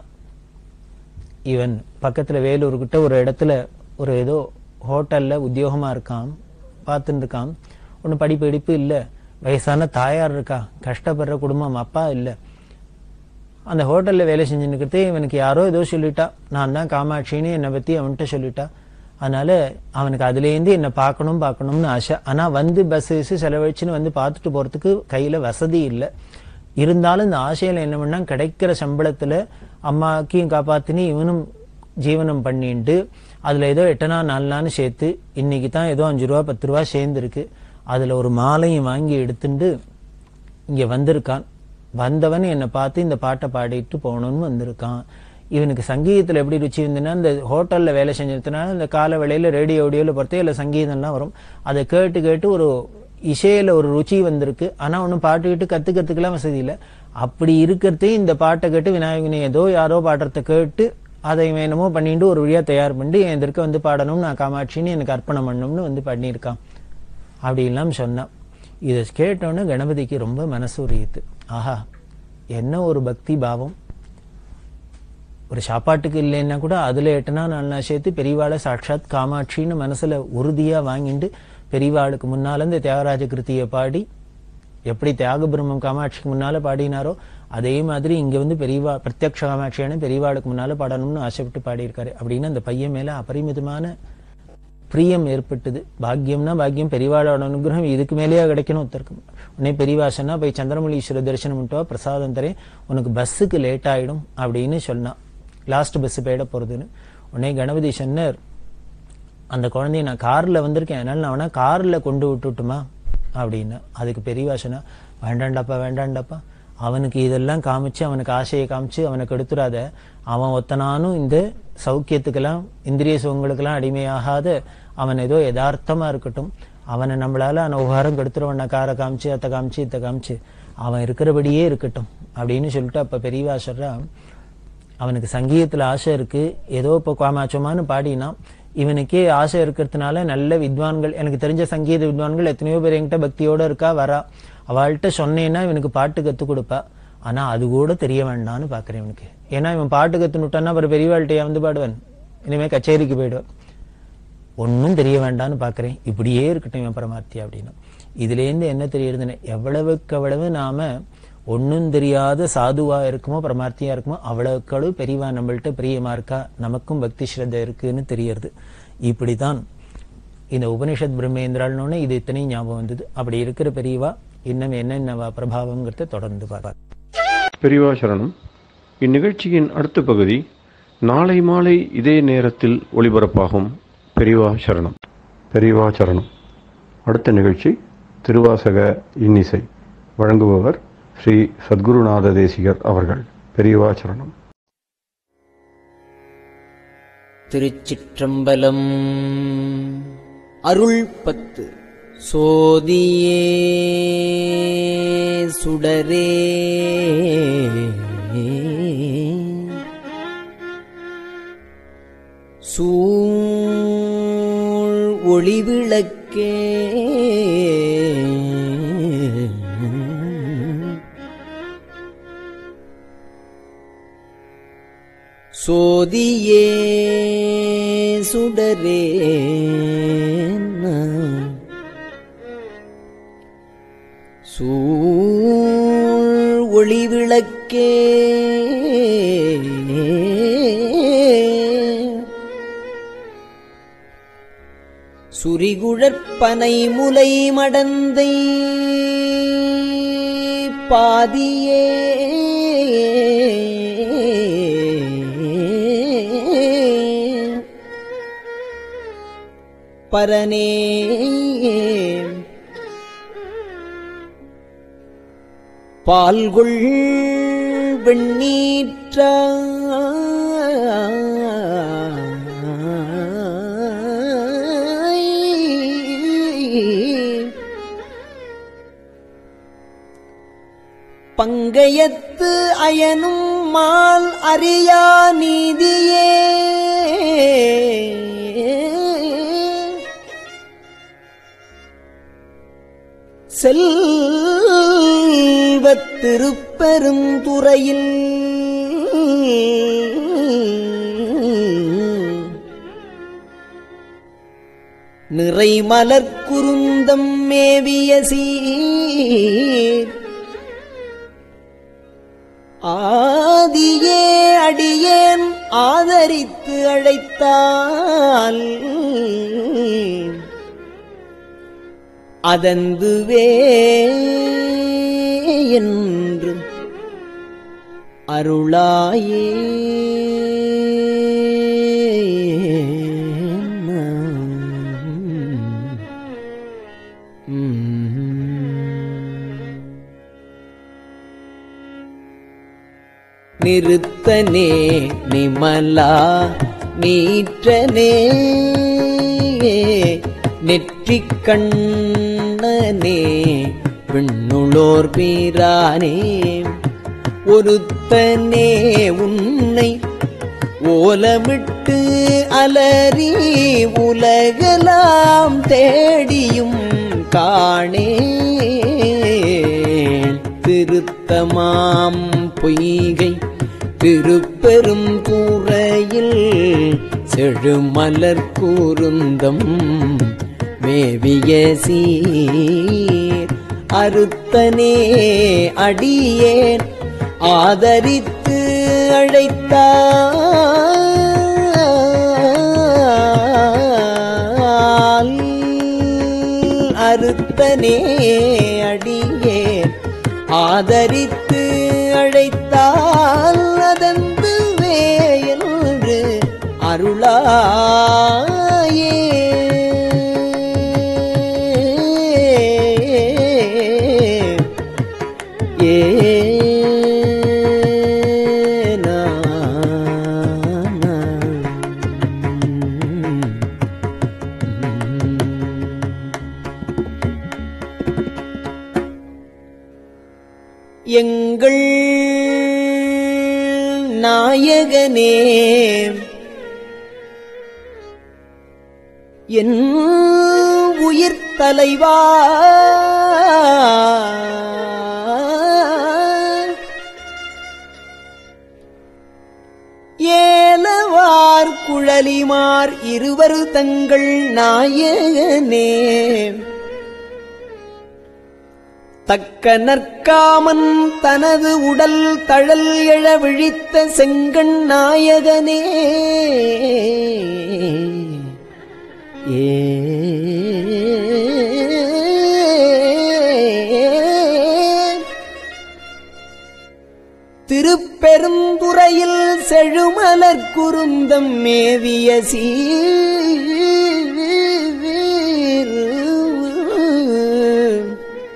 இவன் பக்கத்துல வேலூர்கிட்ட ஒரு இடத்துல ஒரு ஏதோ ஹோட்டல்ல உத்தியோகமா இருக்கான் பார்த்துட்டு இருக்கான் ஒன்றும் படிப்பு இடிப்பு இல்லை வயசான தாயார் இருக்கா கஷ்டப்படுற குடும்பம் அப்பா இல்லை அந்த ஹோட்டல்ல வேலை செஞ்சுன்னுக்கிறதே இவனுக்கு யாரோ ஏதோ சொல்லிட்டா நான் தான் காமாட்சின்னு என்னை பத்தி அவன்கிட்ட சொல்லிட்டா அதனால அவனுக்கு அதுலேருந்து என்னை பார்க்கணும் பார்க்கணும்னு ஆசை ஆனா வந்து பஸ் செலவழிச்சுன்னு வந்து பார்த்துட்டு போறதுக்கு கையில வசதி இல்லை இருந்தாலும் இந்த ஆசையில என்ன பண்ணா கிடைக்கிற சம்பளத்துல அம்மாக்கையும் காப்பாத்தினி இவனும் ஜீவனம் பண்ணிட்டு அதுல ஏதோ எட்டனா நாலுனான்னு சேர்த்து இன்னைக்கு தான் ஏதோ அஞ்சு ரூபா பத்து ரூபா சேர்ந்துருக்கு அதுல ஒரு மாலையும் வாங்கி எடுத்துட்டு இங்க வந்திருக்கான் வந்தவன் என்னை பார்த்து இந்த பாட்டை பாடிட்டு போகணும்னு வந்திருக்கான் இவனுக்கு சங்கீதத்துல எப்படி ருச்சி இருந்ததுன்னா இந்த ஹோட்டல்ல வேலை செஞ்சதுனால இந்த கால வேளையில ரேடியோ ஆடியோல பொறுத்தே இல்லை சங்கீதம்லாம் வரும் அதை கேட்டு கேட்டு ஒரு இசையில ஒரு ருச்சி வந்திருக்கு ஆனா ஒன்றும் பாட்டுக்கிட்டு கத்துக்கிறதுக்கெல்லாம் வசதி இல்லை அப்படி இருக்கிறதே இந்த பாட்டை கேட்டு விநாயகனை ஏதோ யாரோ பாடுறத கேட்டு அதை இவன் என்னமோ பண்ணிட்டு ஒரு வழியா தயார் பண்ணி என் எதிர்க்க வந்து பாடணும் நான் காமாட்சின்னு எனக்கு அர்ப்பணம் பண்ணணும்னு வந்து பண்ணியிருக்கான் அப்படி எல்லாம் சொன்னான் இதை கேட்டோன்னே கணபதிக்கு ரொம்ப மனசு உரியுது ஆஹா என்ன ஒரு பக்தி பாவம் ஒரு சாப்பாட்டுக்கு இல்லைன்னா கூட அதுல எட்டனா நாலு சேர்த்து பெரியவாளை சாட்சாத் காமாட்சின்னு மனசுல உறுதியா வாங்கிட்டு பெரியவாளுக்கு முன்னால இந்த தியாகராஜ கிருத்தியை பாடி எப்படி தியாக பிரம்மம் காமாட்சிக்கு முன்னால பாடினாரோ அதே மாதிரி இங்க வந்து பெரியவா பிரத்யக்ஷ காமாட்சியான பெரியவாளுக்கு முன்னால பாடணும்னு ஆசைப்பட்டு பாடியிருக்காரு அப்படின்னு அந்த பையன் மேல அபரிமிதமான பிரியம் ஏற்பட்டது பாக்கியம்னா பாக்கியம் பெரியவாளோட அனுகிரகம் இதுக்கு மேலேயே கிடைக்கணும் ஒருத்தருக்கு உடனே பெரியவாசனா போய் சந்திரமலீஸ்வர தரிசனம் பண்ணிட்டு பிரசாதம் தரேன் உனக்கு பஸ்ஸுக்கு லேட் ஆயிடும் அப்படின்னு சொன்னான் லாஸ்ட் பஸ் போயிட போறதுன்னு உடனே கணபதி சொன்னார் அந்த குழந்தைய நான் கார்ல வந்திருக்கேன் அதனால நான் அவனை கார்ல கொண்டு விட்டுட்டுமா அப்படின்னு அதுக்கு பெரியவா சொன்னா வேண்டாண்டாப்பா வேண்டாண்டாப்பா அவனுக்கு இதெல்லாம் காமிச்சு அவனுக்கு ஆசையை காமிச்சு அவனை கெடுத்துடாத அவன் ஒத்தனானும் இந்த சௌக்கியத்துக்கெல்லாம் இந்திரிய சுகங்களுக்கெல்லாம் அடிமையாகாத அவன் ஏதோ யதார்த்தமா இருக்கட்டும் அவனை நம்மளால அனுபகாரம் கெடுத்துருவன காரை காமிச்சு அத்தை காமிச்சு இத்தை காமிச்சு அவன் இருக்கிறபடியே இருக்கட்டும் அப்படின்னு சொல்லிட்டு அப்ப பெரியவா சொல்றா அவனுக்கு சங்கீதத்துல ஆசை இருக்கு ஏதோ இப்போ காமாச்சோமான்னு பாடினான் இவனுக்கே ஆசை இருக்கிறதுனால நல்ல வித்வான்கள் எனக்கு தெரிஞ்ச சங்கீத வித்வான்கள் எத்தனையோ பேர் என்கிட்ட பக்தியோட இருக்கா வரா அவள்கிட்ட சொன்னேன்னா இவனுக்கு பாட்டு கத்து கொடுப்பா ஆனா அது கூட தெரிய வேண்டாம்னு பாக்குறேன் இவனுக்கு ஏன்னா இவன் பாட்டு கத்துனுட்டான்னா அப்புறம் பெரியவாழ்கிட்டயா வந்து பாடுவான் இனிமே கச்சேரிக்கு போயிடுவான் ஒன்றும் தெரிய வேண்டாம்னு பாக்குறேன் இப்படியே இருக்கட்டும் இவன் பரமார்த்தி அப்படின்னு இதுலேருந்து என்ன தெரியுதுன்னு எவ்வளவுக்கு அவ்வளவு நாம ஒன்றும் தெரியாத சாதுவா இருக்குமோ பரமார்த்தியா இருக்குமோ அவ்வளவுக்கு அளவு பெரியவா நம்மள்ட்ட பிரியமா இருக்கா நமக்கும் பக்தி ஸ்ரத்தை இருக்குன்னு தெரியறது இப்படிதான் இந்த உபனிஷத் பிரம்மேந்திரால்னு இது இத்தனையும் ஞாபகம் வந்தது அப்படி இருக்கிற பெரியவா இன்னும் என்னென்ன பிரபாவங்கிறத தொடர்ந்து பார்ப்பார் பெரியவா சரணம் இந்நிகழ்ச்சியின் அடுத்த பகுதி நாளை மாலை இதே நேரத்தில் ஒளிபரப்பாகும் பெரியவா சரணம் பெரியவா சரணம் அடுத்த நிகழ்ச்சி திருவாசக இன்னிசை வழங்குபவர் ஸ்ரீ சத்குருநாத தேசிகர் அவர்கள் பெரியவா சரணம் திருச்சிற்றம்பலம் அருள் பத்து சோதியே சுடரே சூழ் ஒளிவிளக்கே சோதியே சுடரே சூழ் ஒளி விளக்கே சுரிகுழற்பனை முலை மடந்தை பாதியே பரனே பால்கொள் வெண்ணீற்ற பங்கயத்து அயனும் மால் அறியா நீதியே செல்வத் திருப்பெரும் துறையில் நிறைமலர் குருந்தம் மேவிய சீர் ஆதியே அடியேன் ஆதரித்து அழைத்தால் அதந்துவே என்று அருளாயே நிறுத்தனே நிமலா நீற்றனே நெற்றிக் கண்ணனே விண்ணுளோர் பீரானே ஒருத்தனே உன்னை ஓலமிட்டு அலறி உலகலாம் தேடியும் காணே திருத்தமாம் பொய்கை திருப்பெரும் கூரையில் செழுமலர் கூருந்தம் மேவிய சீர் அறுத்தனே அடியேன் ஆதரித்து அழைத்தால் அறுத்தனே அடியேன் ஆதரித்து அழைத்தால் அதந்துவே என்று அருளாயே ஏனா எங்கள் நாயகனே என் உயிர் தலைவா ஏலவார் குழலிமார் இருவர் தங்கள் நாயகனே தக்க நற்காமன் தனது உடல் தழல் எழ விழித்த செங்கண் நாயகனே ஏ திருப்பெருந்துறையில் செழுமலர் குருந்தம் மேவிய சீர்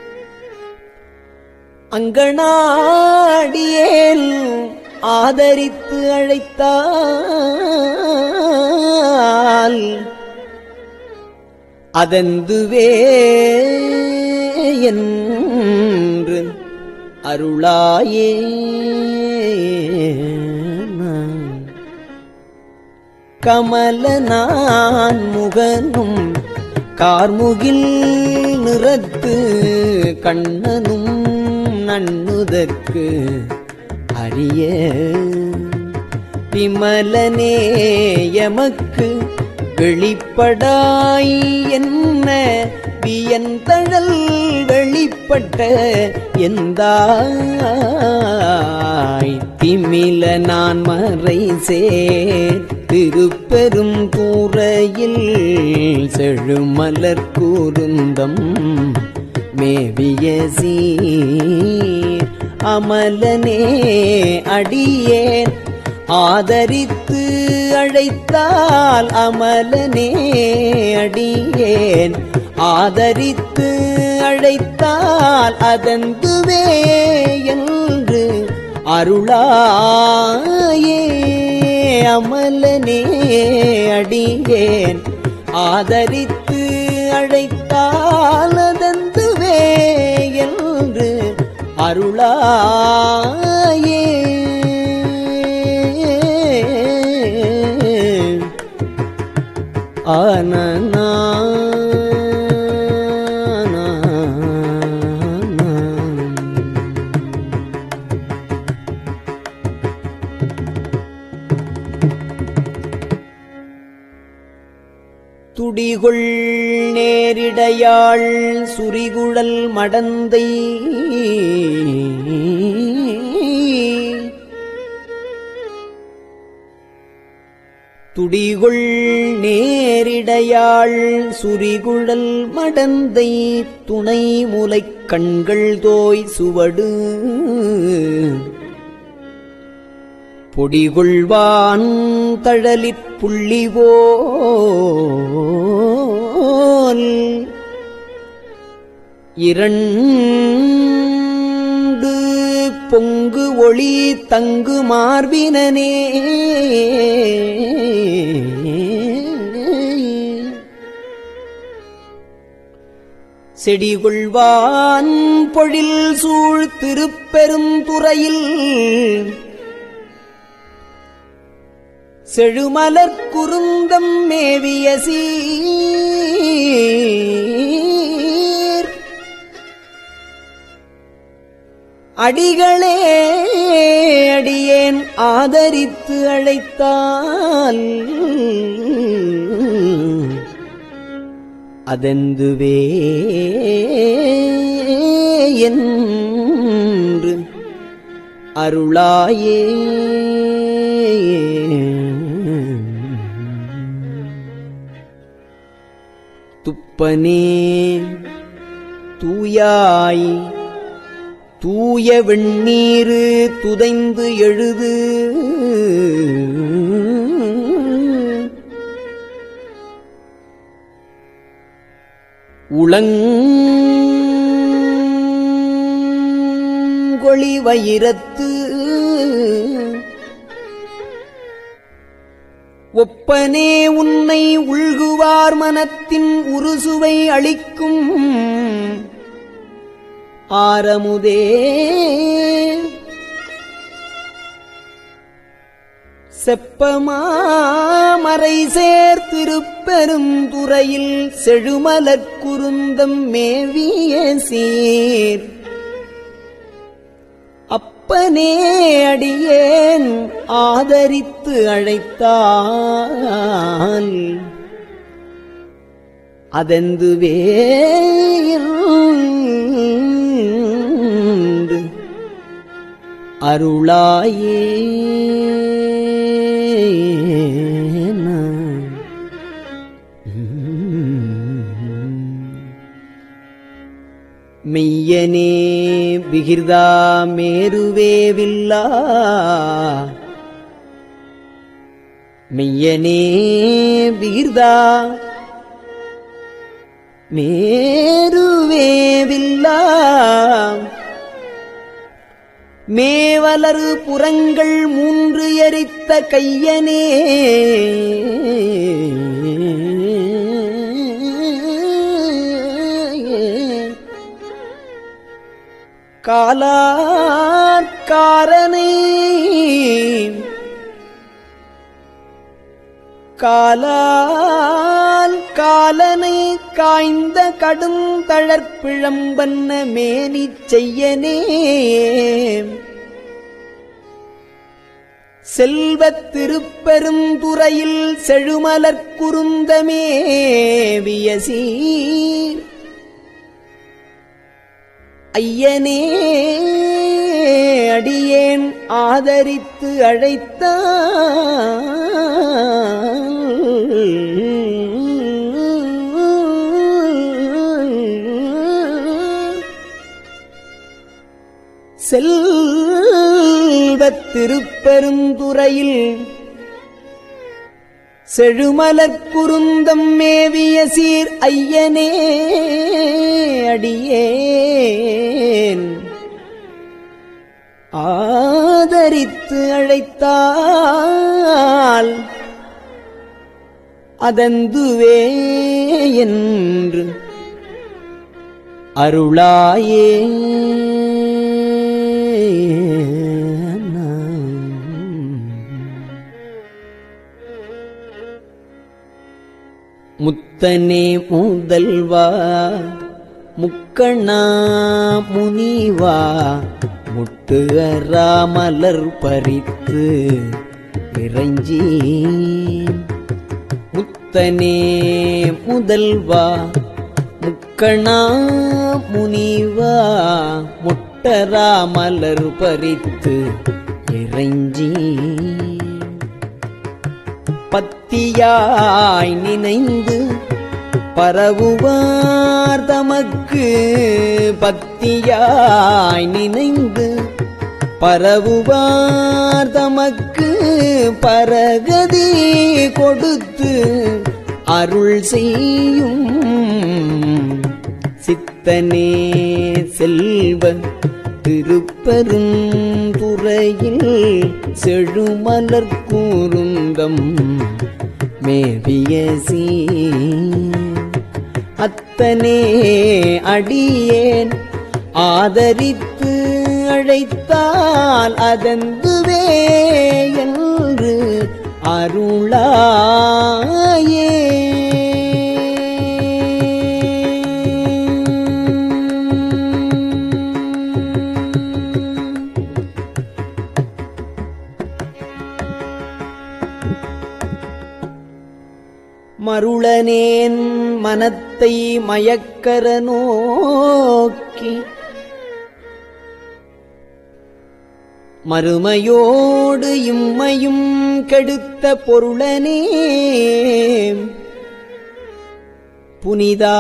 அங்கனாடியேல் ஆதரித்து அழைத்தால் அதந்துவே என்று அருளாயே கமல நான் முகனும் கார்முகில் நிறத்து கண்ணனும் நண்ணுதற்கு அரிய திமலனே எமக்கு வெளிப்படாய் என்ன வியந்தழல் வெளிப்பட்ட எந்தாய் திமில நான் மறை சேர் திருப்பெரும் கூரையில் செழுமலர் கூருந்தம் மேவிய சீர் அமலனே அடியேன் ஆதரித்து அழைத்தால் அமலனே அடியேன் ஆதரித்து அழைத்தால் அதந்துவே என்று அருளாயே அமலனே அடியேன் ஆதரித்து அழைத்தால் அதந்துவே என்று அருளாயே ஆனனா துடிகொள் நேரிடையாள் சுரிகுழல் மடந்தை துடிகொள் நேரிடையாள் சுரிகுழல் மடந்தை துணை முலைக் கண்கள் தோய் சுவடு பொடிகொள்வான் தழலிற் புள்ளிவோல் இரண்டு பொங்கு ஒளி தங்கு மார்பினனே செடிகொள்வான் பொழில் சூழ் திருப்பெரும் துறையில் செழுமலர் குருந்தம் மேவிய சீர் அடிகளே அடியேன் ஆதரித்து அழைத்தால் அதெந்துவே என்று அருளாயே துப்பனே தூயாய் தூய வெண்ணீரு துதைந்து எழுது உளங்கொழி வயிரத்து ஒப்பனே உன்னை உள்குவார் மனத்தின் உருசுவை அளிக்கும் ஆரமுதே செப்பமாமரை சேர்த்திருப்பெரும் துறையில் செழுமலர் குருந்தம் மேவிய சீர் அப்பனே அடியேன் ஆதரித்து அழைத்தால் அதெந்துவே என்று அருளாயே மெய்யனே விகிர்தா மேருவேவில்லா மெய்யனே விகிர்தா மேருவேவில்லா மேவலரு புறங்கள் மூன்று எரித்த கையனே காலாக்காரனை காலால் காலனை காய்ந்த கடும் தழற்பிழம்பன்ன மேனி செய்யனே செல்வத் திருப்பெருந்துறையில் செழுமலர் குருந்தமே வியசீர் ஐயனே அடியேன் ஆதரித்து அழைத்தால் செல்வத் திருப்பெருந்துறையில் செழுமலர் குருந்தம் மேவிய சீர் ஐயனே அடியேன் ஆதரித்து அழைத்தால் அதந்துவே என்று அருளாயே முத்தனே முதல்வா முக்கண்ணா முனிவா முட்டு அறாமலர் பறித்து இறைஞ்சி முத்தனே முதல்வா முக்கணா முனிவா முட்டரா மலர் பறித்து இறைஞ்சி பத்தியாய் நினைந்து பரவுவார் தமக்கு பத்தியாய் நினைந்து பரவுவார் தமக்கு பரகதி கொடுத்து அருள் செய்யும் சித்தனே செல்வ திருப்பெரும் துறையில் செழுமலர் கூறுந்தம் மேவிய சீ அத்தனே அடியேன் ஆதரித்து அழைத்தால் அதந்துவே என்று அருளாயே மருளனேன் மனத்தை மயக்கர நோக்கி மறுமையோடு இம்மையும் கெடுத்த பொருளனே புனிதா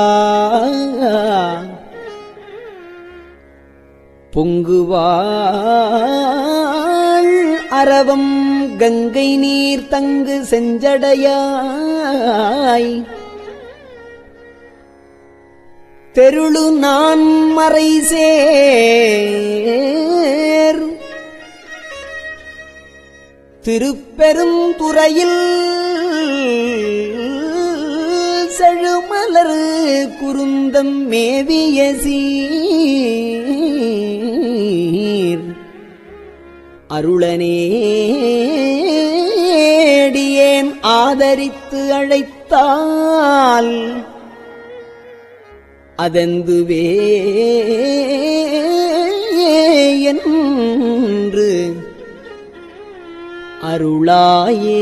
பொங்குவாள் அரவம் கங்கை நீர் தங்கு செஞ்சடையாய் தெருளு நான் மறை சேர் திருப்பெரும் துறையில் செழுமலர் குருந்தம் மேவிய சீர் அருளனேடியேன் ஆதரித்து அழைத்தால் அதந்துவே என்று அருளாயே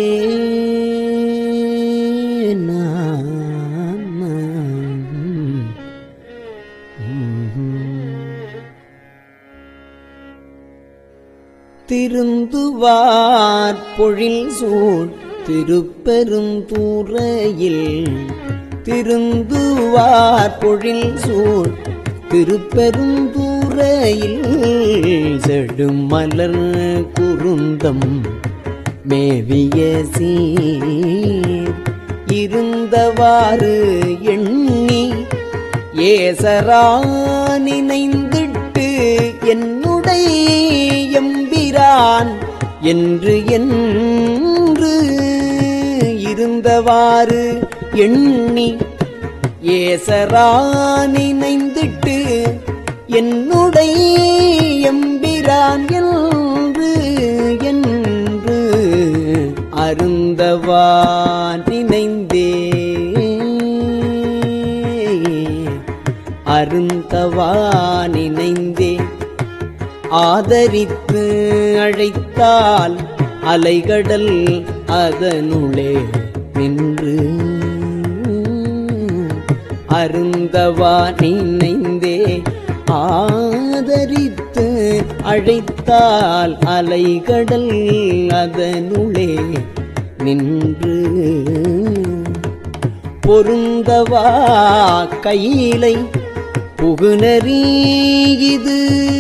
திருந்துவார் பொழில் சூழ் திருப்பெரும் தூரையில் திருந்துவார் பொழில் சூழ் திருப்பெரும் தூரையில் செடும் மலர் குருந்தம் மேவிய சீர் இருந்தவாறு எண்ணி ஏசரா நினைந்திட்டு என்னுடைய எம்பிரான் என்று என்று இருந்தவாறு எண்ணி ஏசரா நினைந்திட்டு என்னுடைய எம்பிரான் என்று என்று அருந்தவா நினைந்தே அருந்தவா நினைந்தே ஆதரித்து அழைத்தால் அலைகடல் அதனுளே நின்று அருந்தவா நினைந்தே ஆதரித்து அழைத்தால் அலைகடல் அதனுளே நின்று பொருந்தவா கையிலை புகுநறி இது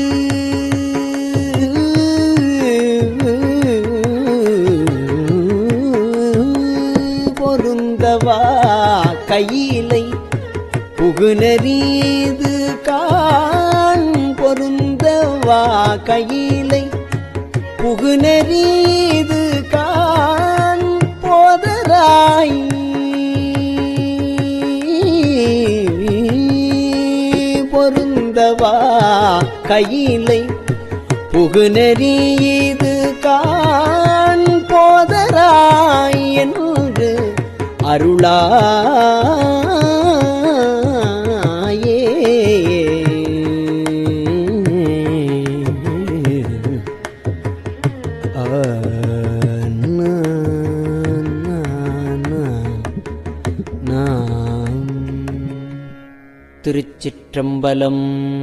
பொருந்தவா கையிலை புகுநரீது காண் பொருந்தவா கையிலை புகுநரீது காண் போதராய் பொருந்தவா கையிலை புகுநெறியது காண் போதராய் என்று அருளாயே ஆ, நா, நா, நா, நாம். திருச்சிற்றம்பலம்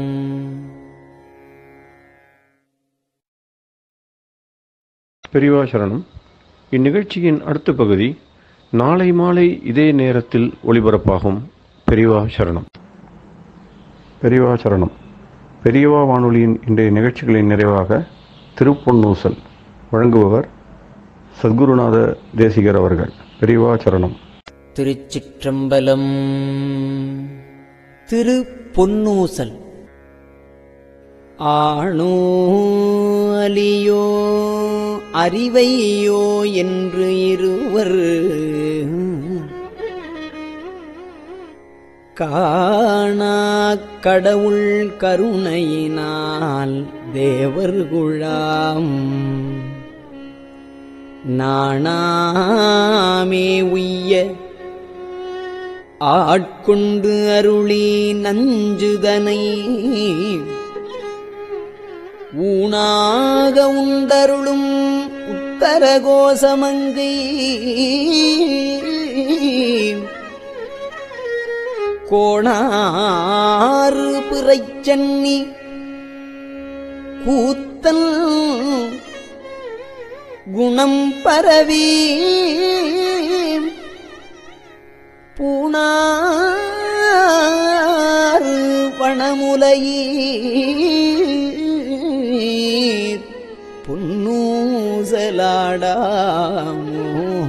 பெரியவா சரணம் இந்நிகழ்ச்சியின் அடுத்த பகுதி நாளை மாலை இதே நேரத்தில் ஒளிபரப்பாகும் பெரியவா சரணம் பெரியவா சரணம் பெரியவா வானொலியின் இன்றைய நிகழ்ச்சிகளின் நிறைவாக திருப்பொன்னூசல் வழங்குபவர் சத்குருநாத தேசிகர் அவர்கள் பெரியவா சரணம் திருச்சிற்றம்பலம் திரு பொன்னூசல் ஆணோ அலியோ அறிவையோ என்று இருவர் காணா கடவுள் கருணையினால் தேவர்குழாம் நாணாமே உய்ய ஆட்கொண்டு அருளி நஞ்சுதனை ஊனாக உண்டருளும் உத்தர கோசமங்கை கோணாறு பிறைச்சன்னி கூத்தல் குணம் பரவி பூணாறு பணமுலையீர் புன்னூசலாடாமோ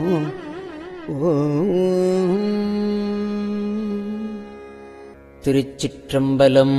ஓம். திருச்சிற்றம்பலம்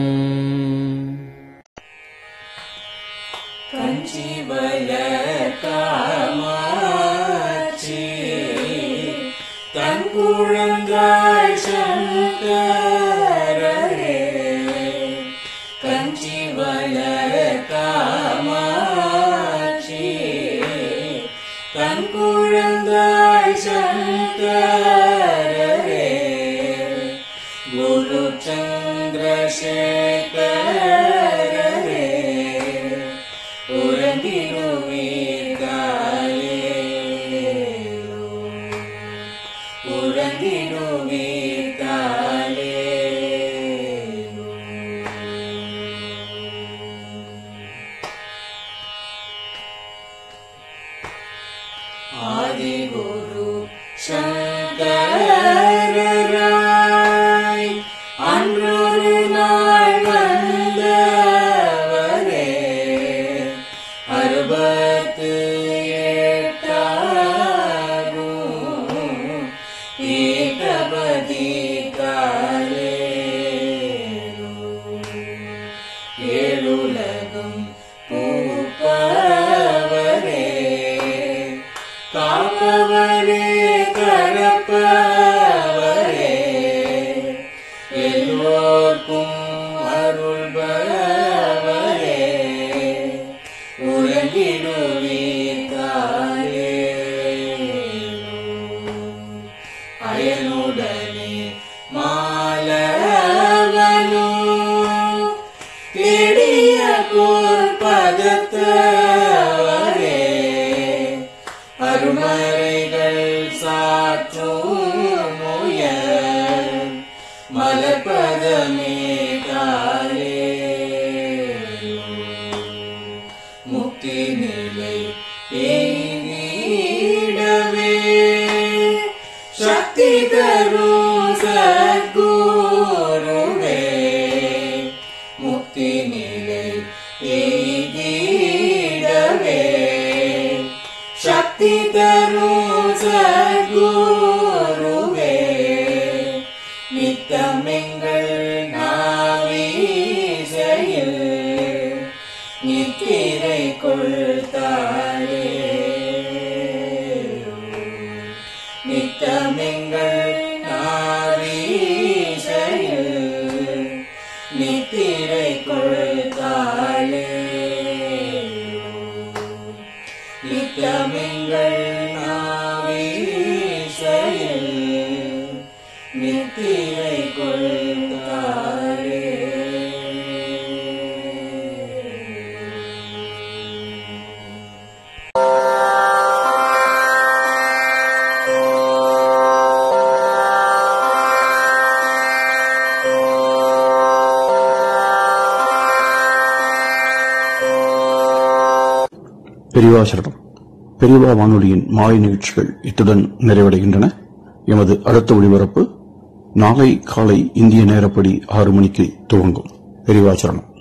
தரும் சத்குருவே முக்தி நிலை எய்திடவே சக்தி தரும் சத்குருவே நித்தமெங்கள் நாவீசையில் நித்திரை கொள்தாளே நித்தமெங்கள் நாவீசையில் நித்திரை கொள்தாளே நித்தமெங்கள் நாவீசையில் நித்திரை கொள்தாளே பெரியவா சரணம் பெரியவா வானொலியின் மாலை நிகழ்ச்சிகள் இத்துடன் நிறைவடைகின்றன எமது அடுத்த ஒளிபரப்பு நாளை காலை இந்திய நேரப்படி ஆறு மணிக்கு துவங்கும் பெரியவா சரணம்